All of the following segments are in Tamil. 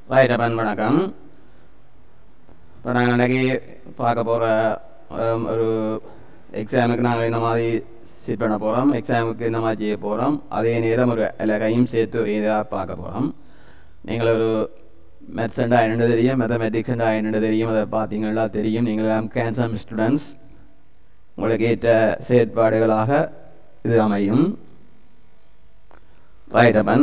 வைரபன் வணக்கம் இப்போ நாங்கள் அன்றைக்கி பார்க்க போகிற ஒரு எக்ஸாமுக்கு நாங்கள் இந்த மாதிரி சிட் பண்ண போகிறோம் எக்ஸாமுக்கு இந்த மாதிரி செய்ய போகிறோம் அதே நேரம் ஒரு இலகையும் சேர்த்து ஒரு இதாக பார்க்க போகிறோம் நீங்கள் ஒரு மெத்ஸண்டா என்னென்னு தெரியும் மேத்தமெட்டிக்ஸ்ண்டா என்னென்னு தெரியும் அதை பார்த்தீங்கன்னா தெரியும் நீங்கள் கேன்சர் ஸ்டூடெண்ட்ஸ் உங்களுக்கு ஏற்ற செயற்பாடுகளாக இது அமையும் வைரபன்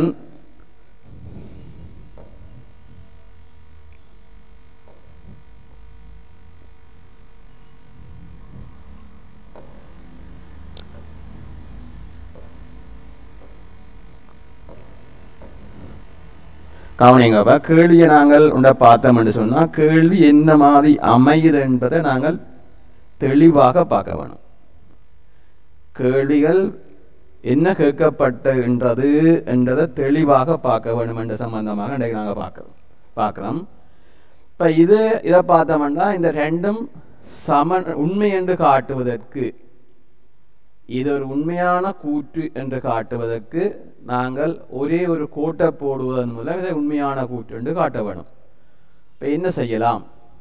கவனிங்க அப்ப கேள்வியை நாங்கள் உண்ட பார்த்தோம் என்று சொன்னா கேள்வி என்ன மாதிரி அமையுது என்பதை நாங்கள் தெளிவாக பார்க்க வேணும் கேள்விகள் என்ன கேட்கப்பட்டது என்றதை தெளிவாக பார்க்க வேண்டும் என்ற சம்பந்தமாக இன்றைக்கு நாங்கள் பார்க்கிறோம் பார்க்கிறோம் இப்ப இது இதை பார்த்தோம்னா இந்த ரெண்டும் சமன் உண்மை என்று காட்டுவதற்கு இது ஒரு உண்மையான கூற்று என்று காட்டுவதற்கு நாங்கள் ஒரே ஒரு கோட்டை போடுவதன் மூலம் இதை உண்மையான கூற்று என்று காட்ட வேணும் இப்ப என்ன செய்யலாம்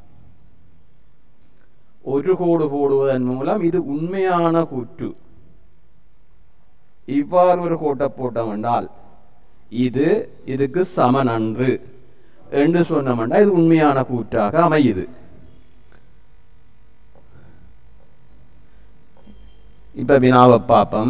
ஒரு கோடு போடுவதன் மூலம் இது உண்மையான கூற்று இவ்வாறு ஒரு கோட்டை போட்டோம் என்றால் இது இதுக்கு சமன் அன்று என்று சொன்னோம்னா இது உண்மையான கூற்றாக அமையுது இப்ப வினாவை பார்ப்போம்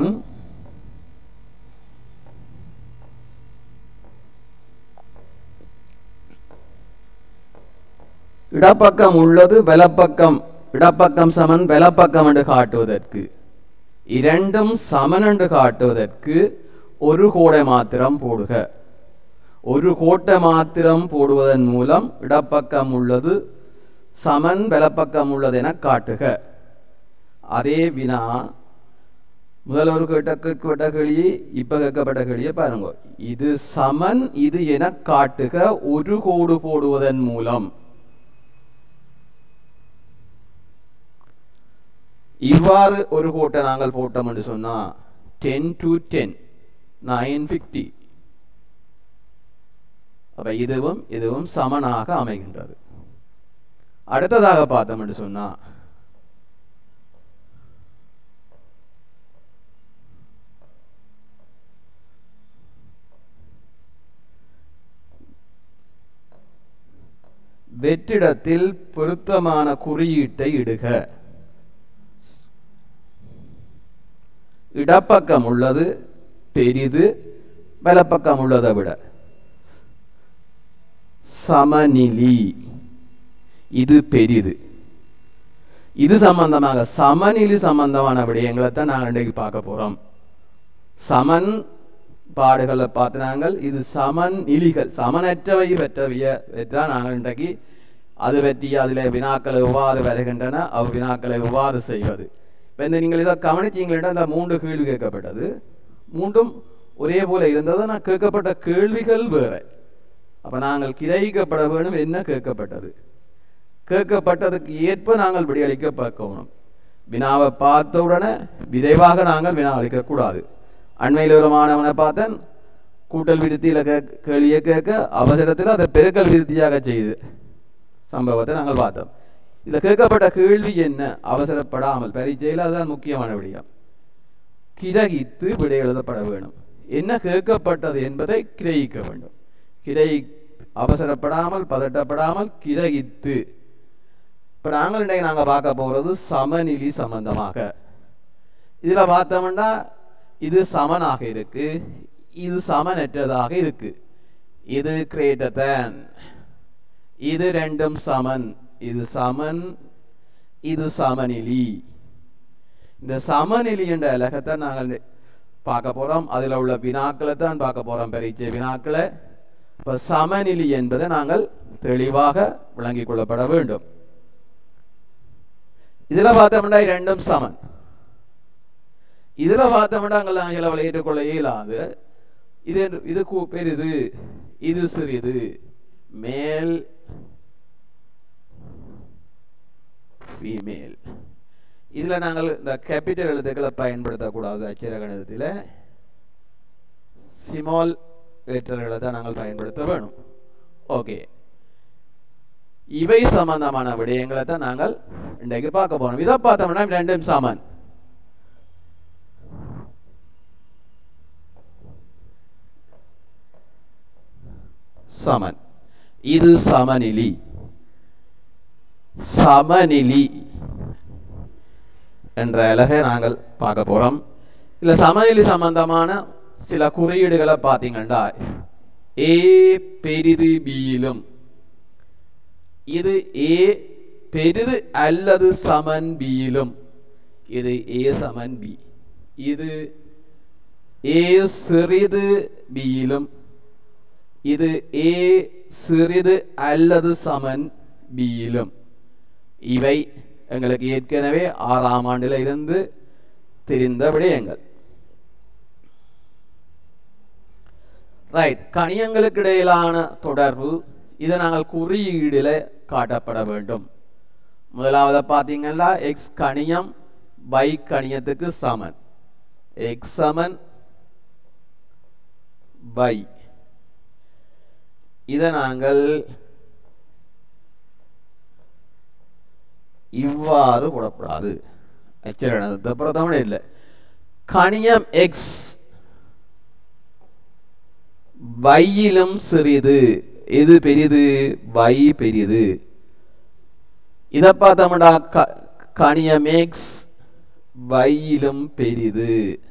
இடப்பக்கம் உள்ளது வலப்பக்கம் இடப்பக்கம் சமன் வலப்பக்கம் என்று காட்டுவதற்கு இரண்டும் சமன் என்று காட்டுவதற்கு ஒரு கோடை மாத்திரம் போடுக ஒரு கோட்டை மாத்திரம் போடுவதன் மூலம் இடப்பக்கம் உள்ளது சமன் வலப்பக்கம் உள்ளது என காட்டுக அதே வினா முதல் ஒரு கேட்ட கேட்கப்பட்ட கேள்வி இப்ப கேட்கப்பட்ட கேள்வியை பாருங்க இது சமன் இது என காட்டுக ஒரு கோடு போடுவதன் மூலம் இவ்வாறு ஒரு கோட்டை நாங்கள் போட்டோம் என்று சொன்னா ten to ten nine fifty அப்ப இதுவும் இதுவும் சமனாக அமைகின்றது அடுத்ததாக பார்த்தோம் என்று சொன்னா வெற்றிடத்தில் பொருத்தமான குறியீட்டை இடுக இடப்பக்கம் உள்ளது பெரிது வலப்பக்கம் உள்ளதை விட சமநிலி இது பெரிது இது சம்பந்தமாக சமநிலி சம்பந்தமான விடயங்களை தான் நாங்கள் இன்றைக்கு பார்க்க போறோம் சமன் பாடுகளை பார்த்து நாங்கள் இது சமன் இலிகள் சமனற்றவை பெற்றவைய தான் நாங்கள் இன்றைக்கு அது பற்றி அதில் வினாக்கள் எவ்வாறு வருகின்றன அவ் வினாக்களை எவ்வாறு செய்வது இப்போ இந்த நீங்கள் இதை கவனிச்சீங்களா இந்த மூன்று கேள்வி கேட்கப்பட்டது மூன்றும் ஒரே போல இருந்தது நான் கேட்கப்பட்ட கேள்விகள் வேற அப்ப நாங்கள் கிரகிக்கப்பட வேண்டும் என்ன கேட்கப்பட்டது கேட்கப்பட்டதுக்கு ஏற்ப நாங்கள் விடையளிக்க பார்க்கணும் வினாவை பார்த்த உடனே விரைவாக நாங்கள் வினா அளிக்க கூடாது அண்மையில் ஒரு மாணவனை பார்த்தேன் கூட்டல் விருத்தியில கேள்வியை கேட்க அவசரத்தில் அதை பெருக்கல் விருத்தியாக செய்து சம்பவத்தை நாங்கள் பார்த்தோம் இதுல கேட்கப்பட்ட கேள்வி என்ன அவசரப்படாமல் பரீட்சையில் அதுதான் முக்கியமான விடயம் கிரகித்து விடை எழுதப்பட வேண்டும் என்ன கேட்கப்பட்டது என்பதை கிரகிக்க வேண்டும் கிரை அவசரப்படாமல் பதட்டப்படாமல் கிரகித்து இப்ப நாங்கள் இன்றைக்கு நாங்க பார்க்க போறது சமநிலி சம்பந்தமாக இதுல பார்த்தோம்னா இது சமனாக இருக்கு இது சமனற்றதாக இருக்கு இது கிரேட்டர் தேன் இது ரெண்டும் சமன் இது சமன் இது சமநிலி இந்த சமநிலி என்ற இலகத்தை நாங்கள் பார்க்க போறோம் அதுல உள்ள வினாக்களை தான் பார்க்க போறோம் பரீட்சை வினாக்களை இப்ப சமநிலி என்பதை நாங்கள் தெளிவாக விளங்கிக் கொள்ளப்பட வேண்டும் இதுல பார்த்தோம்னா ரெண்டும் சமன் இதுல பார்த்தோம்னா அங்கெல்லாம் இளவலை ஏற்றுக்கொள்ள இயலாது இது இது பெரிது இது சிறிது மேல் ஃபீமேல் இதுல நாங்கள் இந்த கேபிட்டல் எழுத்துக்களை பயன்படுத்தக்கூடாது அச்சர கணிதத்தில் ஸ்மால் லெட்டர்களை தான் நாங்கள் பயன்படுத்த வேணும் ஓகே இவை சம்பந்தமான விடயங்களை தான் நாங்கள் இன்றைக்கு பார்க்க போறோம் இதை பார்த்தோம்னா ரெண்டும் சமன் சமன் இது சமநிலி சமநிலி என்ற அழகை நாங்கள் பார்க்க போறோம் இதுல சமநிலை சம்பந்தமான சில குறியீடுகளை பார்த்தீங்கன்னா ஏ பெரிது பியிலும் இது ஏ பெரிது அல்லது சமன் பியிலும் இது ஏ சமன் பி இது ஏ சிறிது பியிலும் இது ஏ சிறிது அல்லது சமன் பியிலும் இவை எங்களுக்கு ஏற்கனவே ஆறாம் ஆண்டில் இருந்து தெரிந்த விடயங்கள் ரைட் கணியங்களுக்கு இடையிலான தொடர்பு இதை நாங்கள் குறியீடில் காட்டப்பட வேண்டும் முதலாவது பார்த்தீங்கன்னா எக்ஸ் கணியம் பை கணியத்துக்கு சமன் எக்ஸ் சமன் பை இதை நாங்கள் இவ்வாறு போடக்கூடாது அச்சரணத்தை பிரதமன் இல்லை கணியம் எக்ஸ் வையிலும் சிறிது எது பெரிது வை பெரிது இதை பார்த்தோம்டா கணியம் எக்ஸ் வையிலும் பெரிது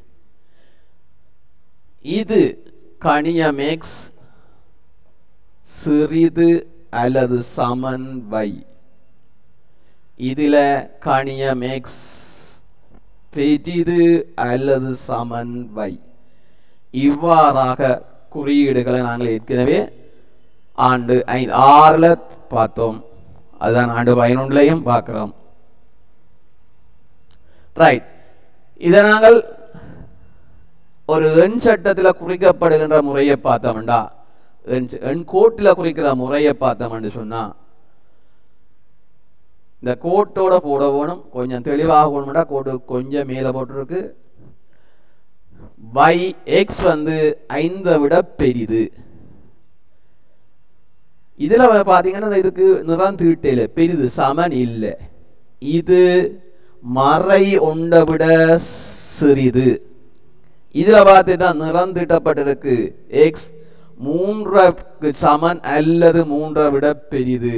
இது கணியம் எக்ஸ் சிறிது அல்லது சமன் வை இதுல கணியம் எக்ஸ் பெரிது அல்லது சமன் வை இவ்வாறாக குறியீடுகளை நாங்கள் ஏற்கனவே ஆண்டு ஐந்து ஆறுல பார்த்தோம் அதுதான் ஆண்டு பதினொன்றுலையும் பார்க்கிறோம் ரைட் இதை நாங்கள் ஒரு எண் சட்டத்தில் குறிக்கப்படுகின்ற முறையை பார்த்தோம்டா எண் எண் கோட்டில் குறிக்கிற முறையை பார்த்தோம்னு சொன்னா இந்த கோட்டோட போட வேணும் கொஞ்சம் தெளிவாக போகணும்டா கோட்டு கொஞ்சம் மேலே போட்டிருக்கு y எக்ஸ் வந்து ஐந்தை விட பெரிது இதுல பாத்தீங்கன்னா இதுக்கு நிறம் தீட்டையில பெரிது சமன் இல்லை இது மறை ஒன்றை விட சிறிது இதுல பார்த்துட்டா நிறம் தீட்டப்பட்டிருக்கு எக்ஸ் மூன்றுக்கு சமன் அல்லது மூன்றை விட பெரிது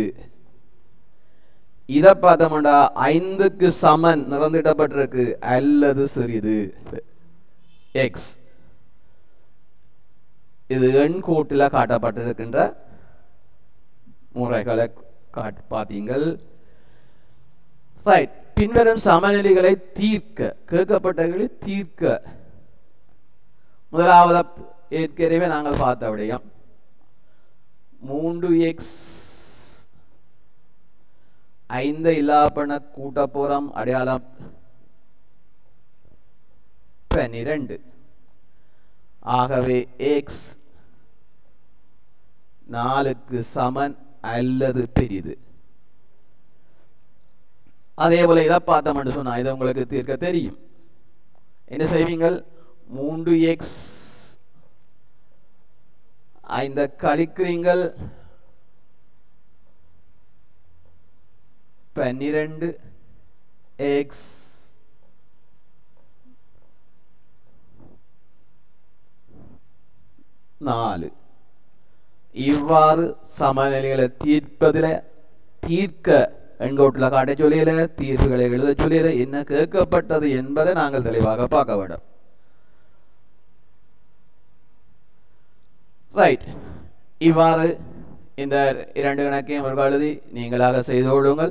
இதை பார்த்தோம்டா ஐந்துக்கு சமன் நிறந்திடப்பட்டிருக்கு அல்லது சிறிது எக்ஸ் இது எண் கோட்டில் காட்டப்பட்டிருக்கின்ற முறைகளை காட்டு பார்த்தீங்கள் ரைட் பின்வரும் சமநிலைகளை தீர்க்க கேட்கப்பட்டவர்களை தீர்க்க முதலாவது ஏற்கனவே நாங்கள் பார்த்த விடயம் மூன்று எக்ஸ் ஐந்து இல்லாப்பண கூட்டப்புறம் அடையாளம் பனிரெண்டு ஆகவே எக்ஸ் நாலுக்கு சமன் அல்லது பெரிது அதே போல இதை பார்த்தோம்னு சொன்னா இதை உங்களுக்கு தீர்க்க தெரியும் என்ன செய்வீங்கள் மூன்று எக்ஸ் இந்த கழிக்கிறீங்கள் பன்னிரண்டு எக்ஸ் நாலு இவ்வாறு சமநிலைகளை தீர்ப்பதில் தீர்க்க எண்கோட்டில் காட்ட சொல்லியல தீர்வுகளை எழுத சொல்லியல என்ன கேட்கப்பட்டது என்பதை நாங்கள் தெளிவாக பார்க்க வேண்டும் ரைட் இவ்வாறு இந்த இரண்டு கணக்கையும் ஒரு எழுதி நீங்களாக செய்து கொள்ளுங்கள்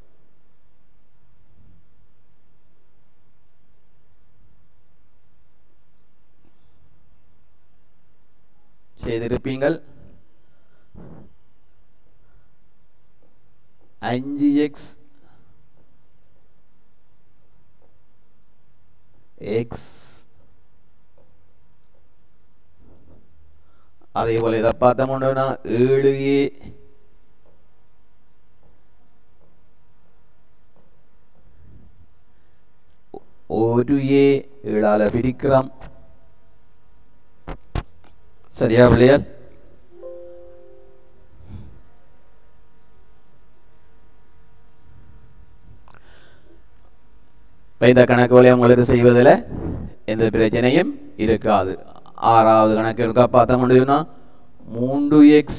செய்திருப்பீங்கள் அஞ்சு எக்ஸ் எக்ஸ் அதே போல இதை பார்த்தோம்னா ஏழு ஏ ஒரு ஏ ஏழால பிரிக்கிறோம் சரியா பிள்ளையார் இப்ப இந்த கணக்குகளை உங்களுக்கு செய்வதில் எந்த பிரச்சனையும் இருக்காது ஆறாவது கணக்கு இருக்கா பார்த்த முடியும்னா மூன்று எக்ஸ்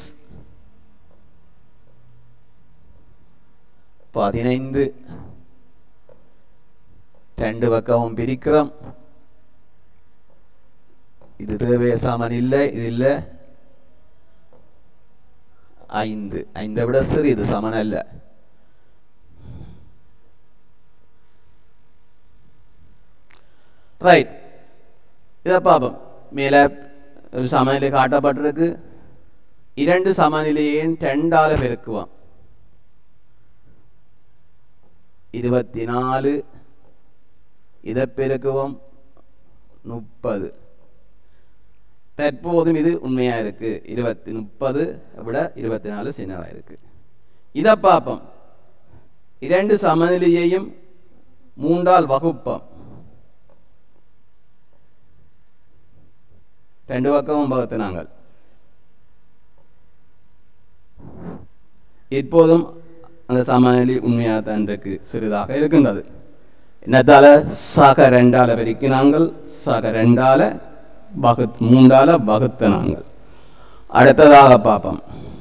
பதினைந்து ரெண்டு பக்கமும் பிரிக்கிறோம் இது தேவைய சாமான் இல்லை இது இல்லை ஐந்து ஐந்தை விட சரி இது சமன் அல்ல ரைட் இதை பார்ப்போம் மேலே ஒரு சமநிலை காட்டப்பட்டிருக்கு இரண்டு சமநிலையையும் ரெண்டால பெருக்குவோம் இருபத்தி நாலு இதை பெருக்குவோம் முப்பது தற்போதும் இது உண்மையா இருக்கு இருபத்தி முப்பது விட இருபத்தி நாலு சின்னதா இருக்கு இதை பார்ப்போம் இரண்டு சமநிலையையும் மூன்றால் வகுப்போம் ரெண்டு பக்கமும் வகுத்தினாங்க இப்போதும் அந்த சமநிலை உண்மையாக தான் இருக்கு சிறிதாக இருக்கின்றது என்னத்தால சக ரெண்டால பெருக்கினாங்கள் சக ரெண்டால வகுத் மூன்றால வகுத்தினாங்கள் அடுத்ததாக பார்ப்போம்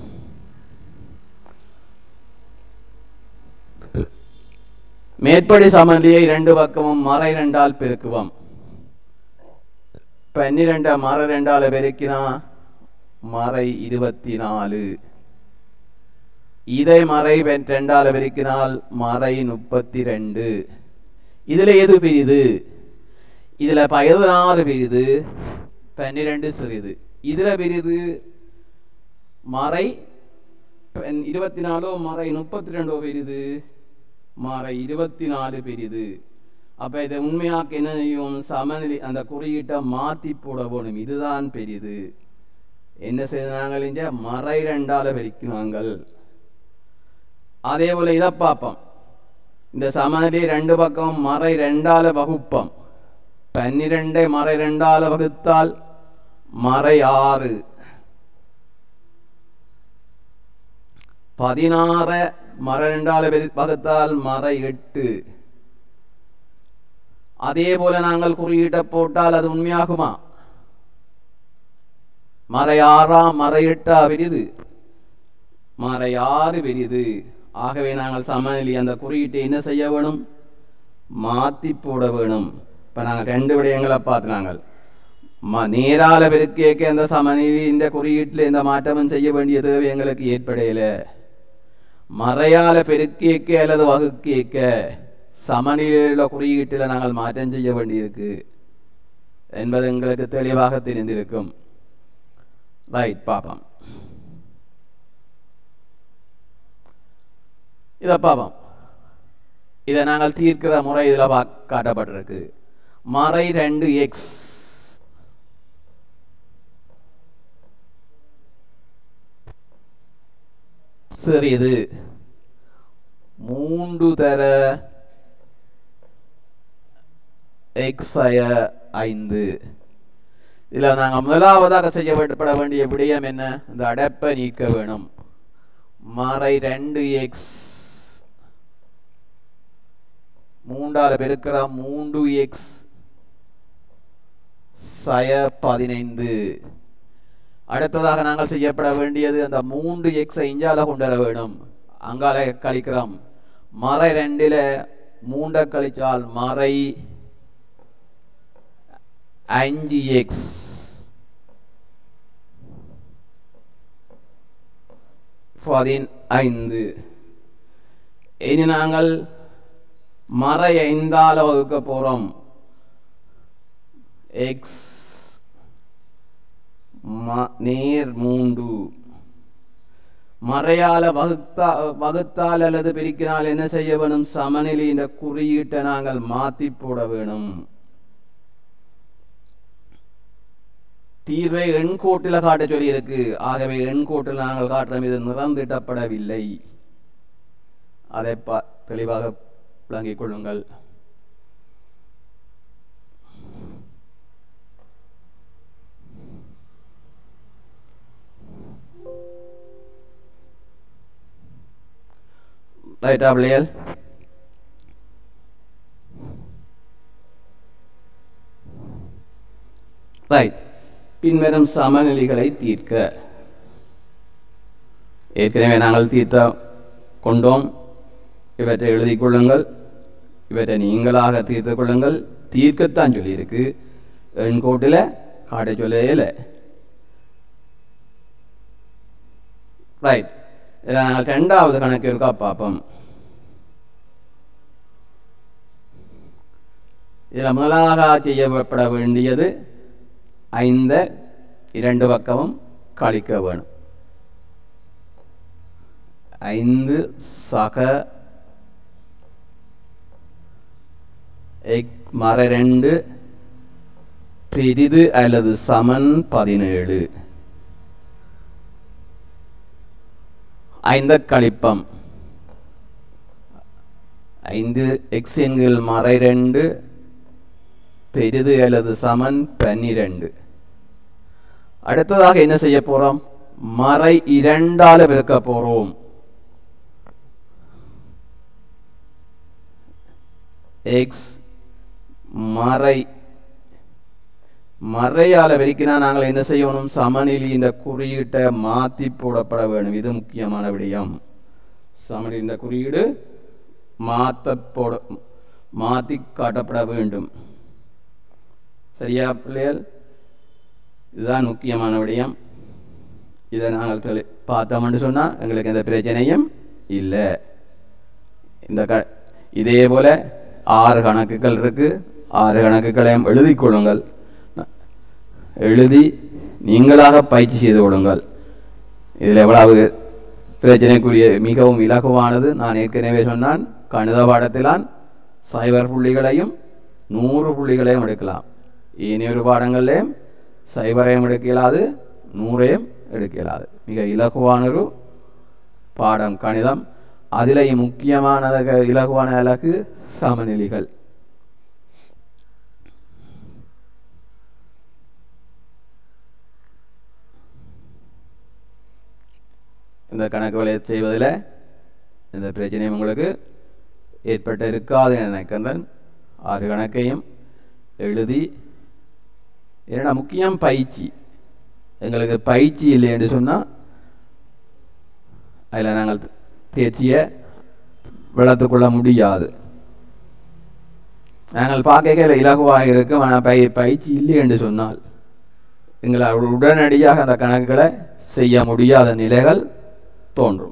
மேற்படி சமநிலையை இரண்டு பக்கமும் மறை ரெண்டால் பெருக்குவோம் பன்னிரெண்ட மர ரெண்டால பெருக்கினா மறை இருபத்தி நாலு இதை மறை வெ- ரெண்டால பெருக்கினால் மறை முப்பத்தி ரெண்டு இதுல எது பெரிது இதுல பதினாறு பெரிது பன்னிரெண்டு சிறிது இதுல பெரிது மறை பன்- இருபத்தி நாலோ மறை முப்பத்தி ரெண்டோ பெரிது மறை இருபத்தி நாலு பெரிது அப்ப இதை உண்மையாக்க என்ன செய்யும் சமநிலை அந்த குறியீட்டை மாத்தி போட போகணும் இதுதான் பெரிது என்ன செய்தாங்க இங்க மறை ரெண்டால பெருக்கினாங்கள் அதே போல இதை பார்ப்போம் இந்த சமநிலை ரெண்டு பக்கம் மறை ரெண்டால வகுப்போம் பன்னிரெண்டை மறை ரெண்டால வகுத்தால் மறை ஆறு பதினாறு மறை ரெண்டால பெரு- வகுத்தால் மறை எட்டு அதே போல நாங்கள் குறியீட்டை போட்டால் அது உண்மையாகுமா மறை ஆறா மறை எட்டா பெரிது மறை ஆறு பெரிது ஆகவே நாங்கள் சமநிலை அந்த குறியீட்டை என்ன செய்ய வேணும் மாத்தி போட வேணும் இப்ப நாங்கள் ரெண்டு விடயங்களை பார்த்து நாங்கள் ம- நேரால பெருக்கேக்க இந்த சமநிலை இந்த குறியீட்டில் எந்த மாற்றமும் செய்ய வேண்டிய தேவை எங்களுக்கு ஏற்படையில மறையால பெருக்கேக்க அல்லது வகுக்கேக்க சமநிலையுள்ள குறியீட்டில் நாங்கள் மாற்றம் செய்ய வேண்டியிருக்கு என்பது எங்களுக்கு தெளிவாக தெரிந்திருக்கும் ரைட் பாப்போம் இதை பார்ப்போம் இதை நாங்கள் தீர்க்கிற முறை இதில் பா காட்டப்பட்டிருக்கு மறை ரெண்டு எக்ஸ் சிறிது மூன்று தர எக்ஸய ஐந்து இதுல நாங்க முதலாவதாக செய்யப்பட வேண்டிய விடயம் என்ன இந்த அடைப்பை நீக்க வேணும் மறை ரெண்டு எக்ஸ் மூன்றால பெருக்கிற மூன்று எக்ஸ் சய பதினைந்து அடுத்ததாக நாங்கள் செய்யப்பட வேண்டியது அந்த மூன்று எக்ஸை இஞ்சால கொண்டு வர வேணும் அங்கால கழிக்கிறோம் மறை ரெண்டில மூண்ட கழிச்சால் மறை அஞ்சு எக்ஸ் பதினைந்து இனி நாங்கள் மறை ஐந்தால வகுக்க போறோம் எக்ஸ் நேர் மூன்று மறையால வகுத்தா வகுத்தால் அல்லது பிரிக்கினால் என்ன செய்ய வேணும் சமநிலை இந்த குறியீட்டை நாங்கள் மாத்தி போட வேணும் தீர்வை எண்கோட்டில் காட்ட சொல்லி இருக்கு ஆகவே எண்கோட்டில் நாங்கள் காட்டுறோம் இது நிறந்திட்டப்படவில்லை அதை பா தெளிவாக விளங்கிக் கொள்ளுங்கள் ரைட்டா பிள்ளைகள் பின்வரும் சமநிலைகளை தீர்க்க ஏற்கனவே நாங்கள் தீர்த்த கொண்டோம் இவற்றை எழுதிக் கொள்ளுங்கள் இவற்றை நீங்களாக தீர்த்து கொள்ளுங்கள் தீர்க்கத்தான் சொல்லியிருக்கு எண்கோட்டில் காட்ட சொல்லையில் ரைட் இதில் நாங்கள் ரெண்டாவது கணக்கு இருக்கா பார்ப்போம் இதில் முதலாக செய்யப்பட வேண்டியது ஐந்த இரண்டு பக்கமும் கழிக்க வேணும் ஐந்து சக எக் மர ரெண்டு பெரிது அல்லது சமன் பதினேழு ஐந்த கழிப்பம் ஐந்து எக்ஸ் என்கிற மறை ரெண்டு பெரிது அல்லது சமன் பன்னிரண்டு அடுத்ததாக என்ன செய்ய போறோம் மறை இரண்டால பெருக்க போறோம் எக்ஸ் மறை மறையால வெறிக்கினா நாங்கள் என்ன செய்யணும் சமநிலை இந்த குறியீட்டை மாத்தி போடப்பட வேண்டும் இது முக்கியமான விடயம் சமநிலை இந்த குறியீடு மாத்த போட மாத்தி காட்டப்பட வேண்டும் சரியா பிள்ளைகள் இதுதான் முக்கியமான விடயம் இதை நாங்கள் தெளி பார்த்தோம்னு சொன்னா எங்களுக்கு எந்த பிரச்சனையும் இல்லை இந்த க இதே போல ஆறு கணக்குகள் இருக்கு ஆறு கணக்குகளையும் எழுதிக் கொள்ளுங்கள் எழுதி நீங்களாக பயிற்சி செய்து கொள்ளுங்கள் இதில் எவ்வளவு பிரச்சனைக்குரிய மிகவும் இலகுவானது நான் ஏற்கனவே சொன்னான் கணித பாடத்திலான் சைபர் புள்ளிகளையும் நூறு புள்ளிகளையும் எடுக்கலாம் இனியொரு பாடங்கள்லேயும் சைபரையும் எடுக்க இயலாது நூறையும் எடுக்க இயலாது மிக இலகுவான ஒரு பாடம் கணிதம் அதிலேயும் முக்கியமான இலகுவான இலக்கு சமநிலைகள் இந்த கணக்குகளை செய்வதில் இந்த பிரச்சனையும் உங்களுக்கு ஏற்பட்டு இருக்காது என நினைக்கின்றேன் ஆறு கணக்கையும் எழுதி ஏன்னா முக்கியம் பயிற்சி எங்களுக்கு பயிற்சி இல்லை என்று சொன்னால் அதில் நாங்கள் தேர்ச்சியை வளர்த்து கொள்ள முடியாது நாங்கள் பார்க்க இலகுவாக இருக்கும் ஆனால் பய பயிற்சி இல்லை என்று சொன்னால் எங்களால் உடனடியாக அந்த கணக்குகளை செய்ய முடியாத நிலைகள் தோன்றும்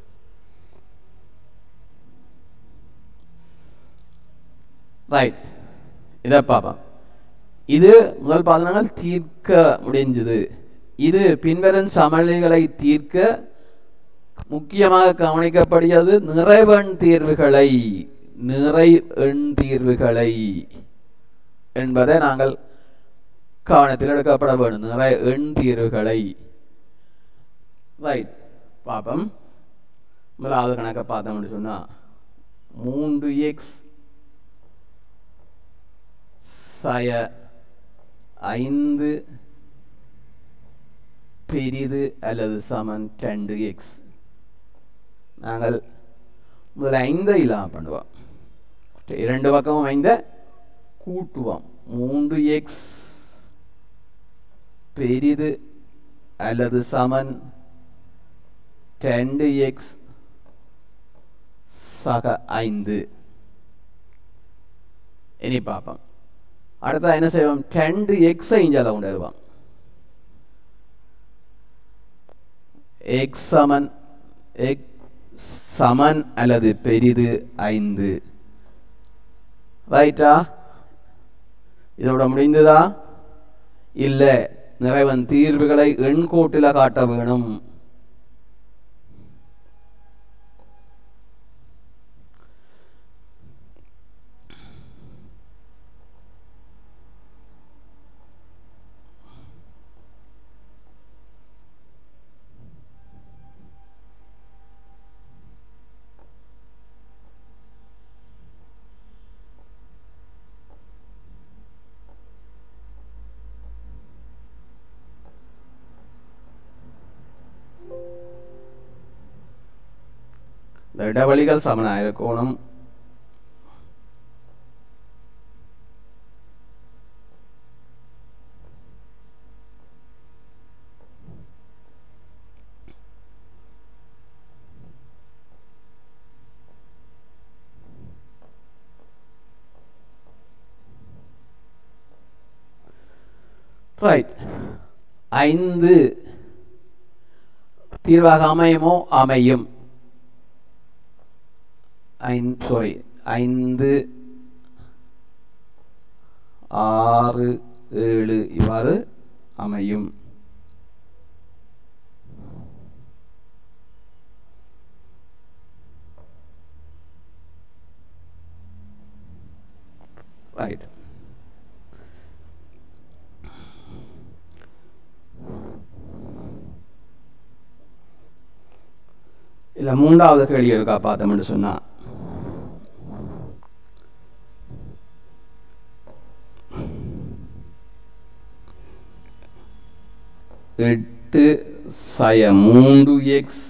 ரைட் இதை பார்ப்போம் இது முதல் பார்த்தனாங்கள் தீர்க்க முடிஞ்சது இது பின்வரும் சமநிலைகளை தீர்க்க முக்கியமாக கவனிக்கப்படுகிறது நிறைவெண் தீர்வுகளை நிறை எண் தீர்வுகளை என்பதை நாங்கள் கவனத்தில் எடுக்கப்பட வேண்டும் நிறை எண் தீர்வுகளை ரைட் பார்ப்போம் முதலாவது கணக்கை பார்த்தோம்னு சொன்னா மூன்று எக்ஸ் சய ஐந்து பெரிது அல்லது சமன் ரெண்டு எக்ஸ் நாங்கள் முதல்ல ஐந்தை இல்லாமல் பண்ணுவோம் இரண்டு பக்கமும் ஐந்த கூட்டுவோம் மூன்று எக்ஸ் பெரிது அல்லது சமன் ரெண்டு எக்ஸ் சக ஐந்து இனி பார்ப்போம் அடுத்தா என்ன செய்வோம் ரெண்டு எக்ஸை இஞ்சால கொண்டு வருவோம் எக்ஸ் சமன் எக் சமன் அல்லது பெரிது ஐந்து ரைட்டா இதோட முடிந்ததா இல்ல நிறைவன் தீர்வுகளை எண்கோட்டில காட்ட வேணும் இந்த இடைவெளிகள் சமனாயிருக்கணும் ரைட் ஐந்து தீர்வாக அமையுமோ அமையும் ஐந்து சாரி ஐந்து ஆறு ஏழு இவ்வாறு அமையும் ரைட் இல்ல மூன்றாவது கேள்வி இருக்கா பார்த்தோம்னு சொன்னா எட்டு சய மூன்று எக்ஸ்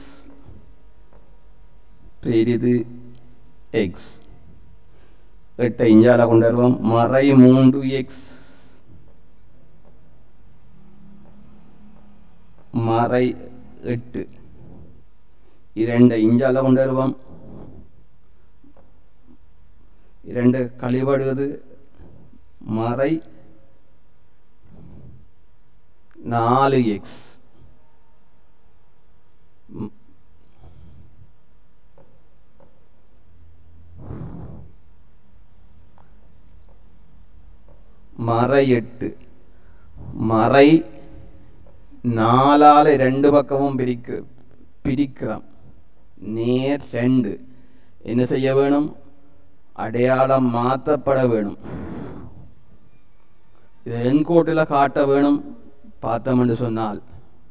பெரிது எக்ஸ் எட்டை இஞ்சால கொண்டு வருவோம் மறை மூன்று எக்ஸ் மறை எட்டு இரண்டு இஞ்சால கொண்டு வருவோம் இரண்டு கழிவடுவது மறை நாலு எக்ஸ் மறை எட்டு மறை நாலால ரெண்டு பக்கமும் பிரிக்க பிரிக்கிறோம் நேர் ரெண்டு என்ன செய்ய வேணும் அடையாளம் மாற்றப்பட வேணும் இது எண்கோட்டில் காட்ட வேணும் பார்த்தோம் என்று சொன்னால்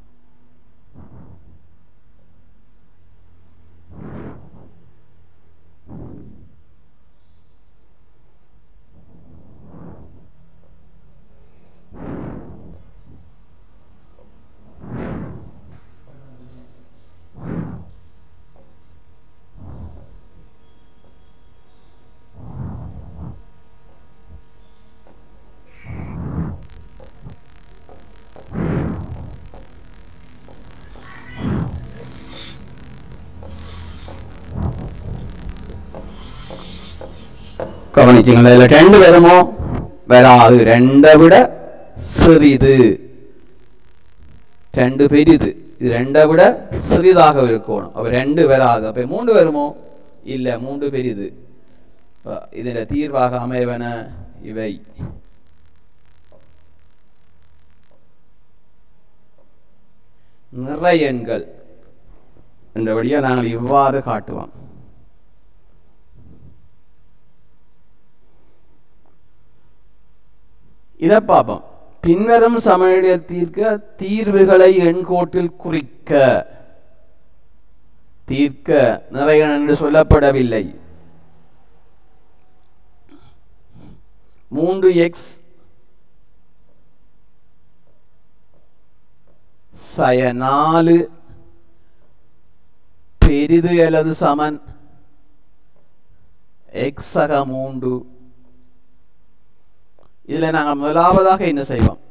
கவனிச்சுங்களா இதுல ரெண்டு வருமோ வராது ரெண்டை விட சிறிது ரெண்டு பெரிது இது ரெண்டை விட சிறிதாக இருக்கணும் அப்ப ரெண்டு வராது அப்ப மூன்று வருமோ இல்ல மூன்று பெரிது அப்ப இதுல தீர்வாக அமைவன இவை நிறை எண்கள் என்றபடியா நாங்கள் இவ்வாறு காட்டுவோம் இதை பார்ப்போம் பின்வரும் சமநிலையத்திற்கு தீர்வுகளை எண்கோட்டில் குறிக்க தீர்க்க நிறைய என்று சொல்லப்படவில்லை மூன்று எக்ஸ் சய நாலு பெரிது அல்லது சமன் எக்ஸ் சக மூன்று இதுல நாங்க முதலாவதாக என்ன செய்வோம்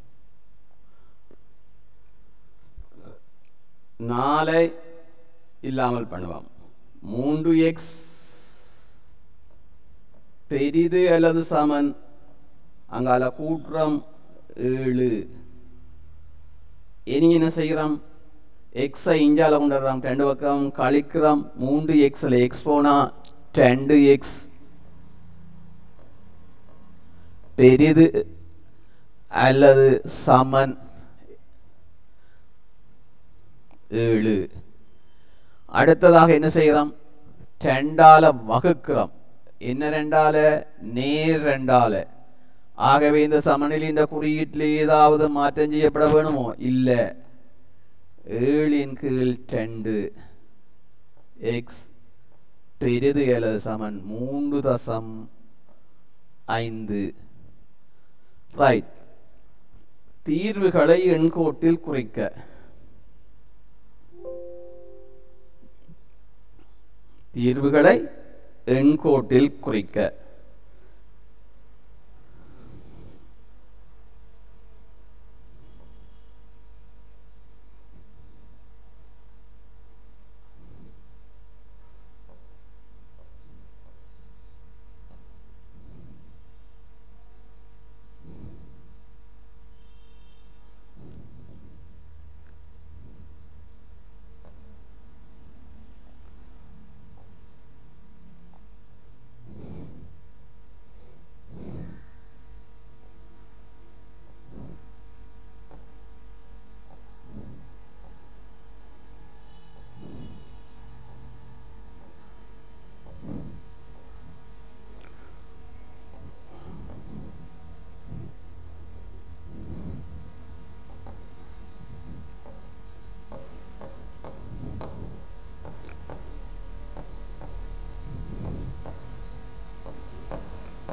நாலை இல்லாமல் பண்ணுவோம் மூன்று எக்ஸ் பெரிது அல்லது சமன் அங்கால கூற்றம் ஏழு இனி என்ன செய்கிறோம் எக்ஸை இஞ்சால கொண்டுடுறோம் ரெண்டு பக்கம் கழிக்கிறோம் மூன்று எக்ஸில் எக்ஸ் போனா ரெண்டு எக்ஸ் பெரிது அல்லது சமன் ஏழு அடுத்ததாக என்ன செய்கிறோம் ரெண்டால வகுக்கிறோம் என்ன ரெண்டால நேர் ரெண்டால ஆகவே இந்த சமநிலையின் குறியீட்டில் ஏதாவது மாற்றம் செய்யப்பட வேணுமோ இல்ல ஏழின் கீழ் ரெண்டு எக்ஸ் பெரிது அல்லது சமன் மூன்று தசம் ஐந்து ரைட் தீர்வுகளை எண்கோட்டில் குறிக்க தீர்வுகளை எண்கோட்டில் குறிக்க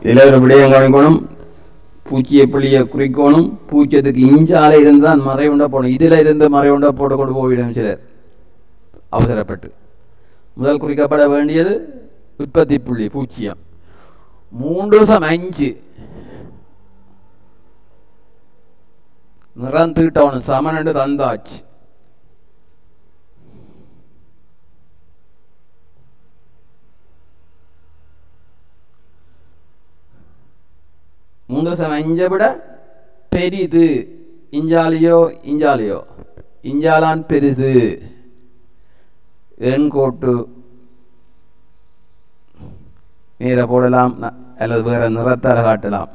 இதில் ஒரு விடயம் கவனிக்கணும் பூச்சியை புள்ளியை குறிக்கணும் பூச்சியத்துக்கு இஞ்சால இருந்தால் மறை உண்டா போடணும் இதில் இருந்து மறை உண்டா போட்டு கொண்டு போயிடும் சிலர் அவசரப்பட்டு முதல் குறிக்கப்பட வேண்டியது உற்பத்தி புள்ளி பூச்சியம் மூன்று சம் அஞ்சு நிறம் தீட்டவனும் சமனண்டு தந்தாச்சு மூன்று சம அஞ்சை விட பெரிது இஞ்சாலியோ இஞ்சாலியோ இஞ்சாலான் பெரிது எண்கோட்டு நேர போடலாம் ந- அல்லது வேற நிறத்தால காட்டலாம்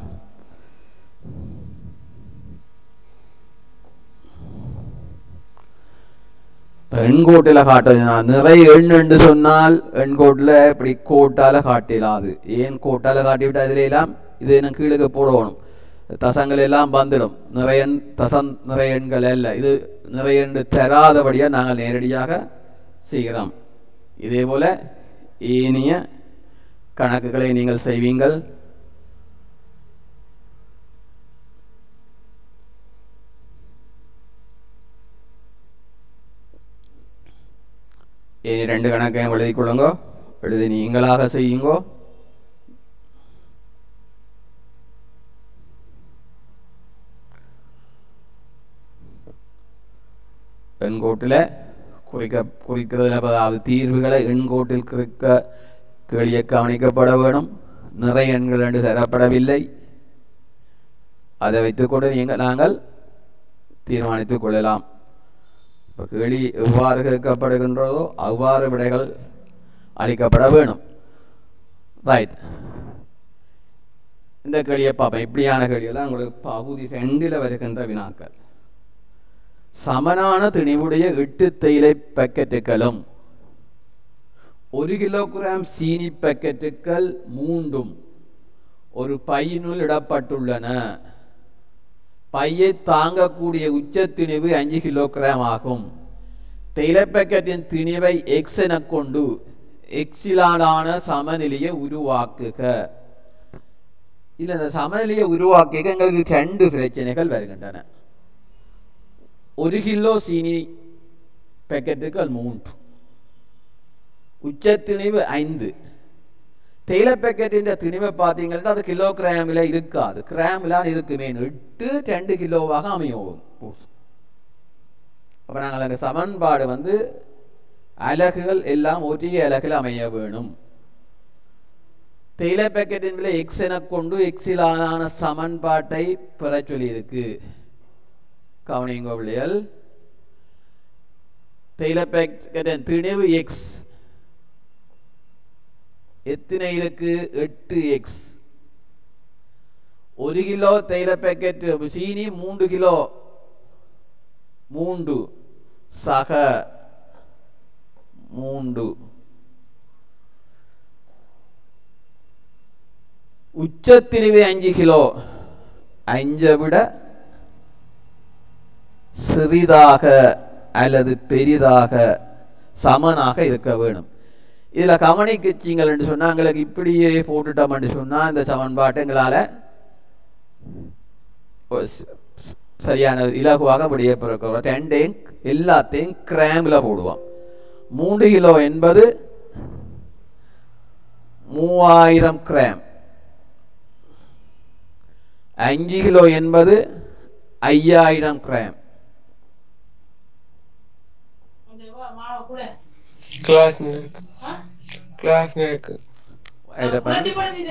இப்ப எண்கோட்டில காட்டுதுன்னா நிறைய எண் என்று சொன்னால் எண்கோட்டில் இப்படி கோட்டால காட்டிலாது ஏன் கோட்டால காட்டி விட்டு அதுல எல்லாம் இது எனக்கு கீழுக்கு போடணும் தசங்கள் எல்லாம் வந்துடும் நிறைய எண் தசம் நிறைய எண்கள் அல்ல இது நிறைய எண் தராதபடியா நாங்கள் நேரடியாக செய்கிறோம் இதே போல ஏனைய கணக்குகளை நீங்கள் செய்வீங்கள் இனி ரெண்டு கணக்கையும் எழுதிக் கொள்ளுங்கோ எழுதி நீங்களாக செய்யுங்கோ எண்கோட்டில் குறிக்க குறிக்கிறதுல அதாவது தீர்வுகளை எண்கோட்டில் குறிக்க கேளிய கவனிக்கப்பட வேணும் நிறைய எண்கள் என்று தரப்படவில்லை அதை வைத்துக்கொண்டு நீங்கள் நாங்கள் தீர்மானித்துக் கொள்ளலாம் இப்போ கேள்வி எவ்வாறு கேட்கப்படுகின்றதோ அவ்வாறு விடைகள் அளிக்கப்பட வேணும் ரைட் இந்த கேள்வியை பார்ப்பேன் இப்படியான கேள்விகள் தான் உங்களுக்கு பகுதி ரெண்டில் வருகின்ற வினாக்கள் சமனான திணிவுடைய எட்டு தேயிலை பாக்கெட்டுகளும் ஒரு கிலோகிராம் சீனி பாக்கெட்டுகள் மூண்டும் ஒரு பையினுள் இடப்பட்டுள்ளன பையை தாங்கக்கூடிய உச்ச திணிவு அஞ்சு கிலோகிராம் ஆகும் தேயிலை பாக்கெட்டின் திணிவை எக்ஸ் என கொண்டு எக்ஸிலான சமநிலையை உருவாக்குக இல்ல இந்த சமநிலையை உருவாக்க எங்களுக்கு ரெண்டு பிரச்சனைகள் வருகின்றன ஒரு கிலோ சீனி பாக்கெட்டுகள் மூன்று உச்ச திணிவு ஐந்து தேயிலை பாக்கெட்டின் திணிவை பார்த்தீங்கன்னா அது கிலோ கிராமில் இருக்காது கிராமிலான் இருக்குமே எட்டு ரெண்டு கிலோவாக அமையும் அப்ப நாங்கள் அந்த சமன்பாடு வந்து அலகுகள் எல்லாம் ஒரே அலகில் அமைய வேணும் தேயிலை பாக்கெட்டின் விலை எக்ஸ் என கொண்டு எக்ஸிலான சமன்பாட்டை பெற சொல்லியிருக்கு கவனிங்க பிள்ளைகள் தேயிலை பாக்கெட்டின் திணிவு எக்ஸ் எத்தனை இருக்கு எட்டு எக்ஸ் ஒரு கிலோ தேயிலை பாக்கெட் சீனி மூன்று கிலோ மூன்று சக மூன்று உச்சத்திரிவு அஞ்சு கிலோ அஞ்சை விட சிறிதாக அல்லது பெரிதாக சமனாக இருக்க வேணும் இதுல கவனிக்கச்சிங்கள் என்று சொன்னா எங்களுக்கு இப்படியே போட்டுட்டோம் என்று சொன்னா இந்த சமன்பாட்டை எங்களால ஒரு ஸ்- சரியான இலகுவாக முடிய பிறக்கிறோம் ரெண்டையும் எல்லாத்தையும் கிராம்ல போடுவோம் மூன்று கிலோ என்பது மூவாயிரம் கிராம் அஞ்சு கிலோ என்பது ஐயாயிரம் கிராம் கிளாஸ் இருக்கு கிளாஸ் இருக்கு இதை பாருங்க.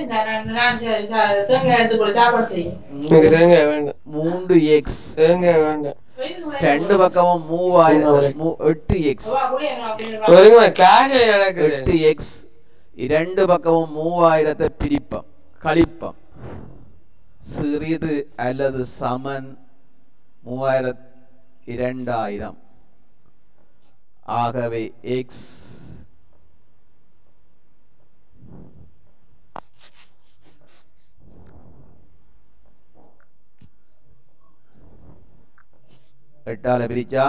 எனக்கு தேங்காய் வேண்டாம் மூன்று எக்ஸ் தேங்காய் வேண்டாம் ரெண்டு பக்கமும் மூவாயிரம் மூ- எட்டு எக்ஸ் ஒழுங்கா கிளாஸ் நடக்குது எட்டு எக்ஸ் இரண்டு பக்கமும் மூவாயிரத்தை பிரிப்போம் கழிப்போம் சிறிது அல்லது சமன் மூவாயிர இரண்டாயிரம் ஆகவே எக்ஸ் எட்டால பிரிச்சா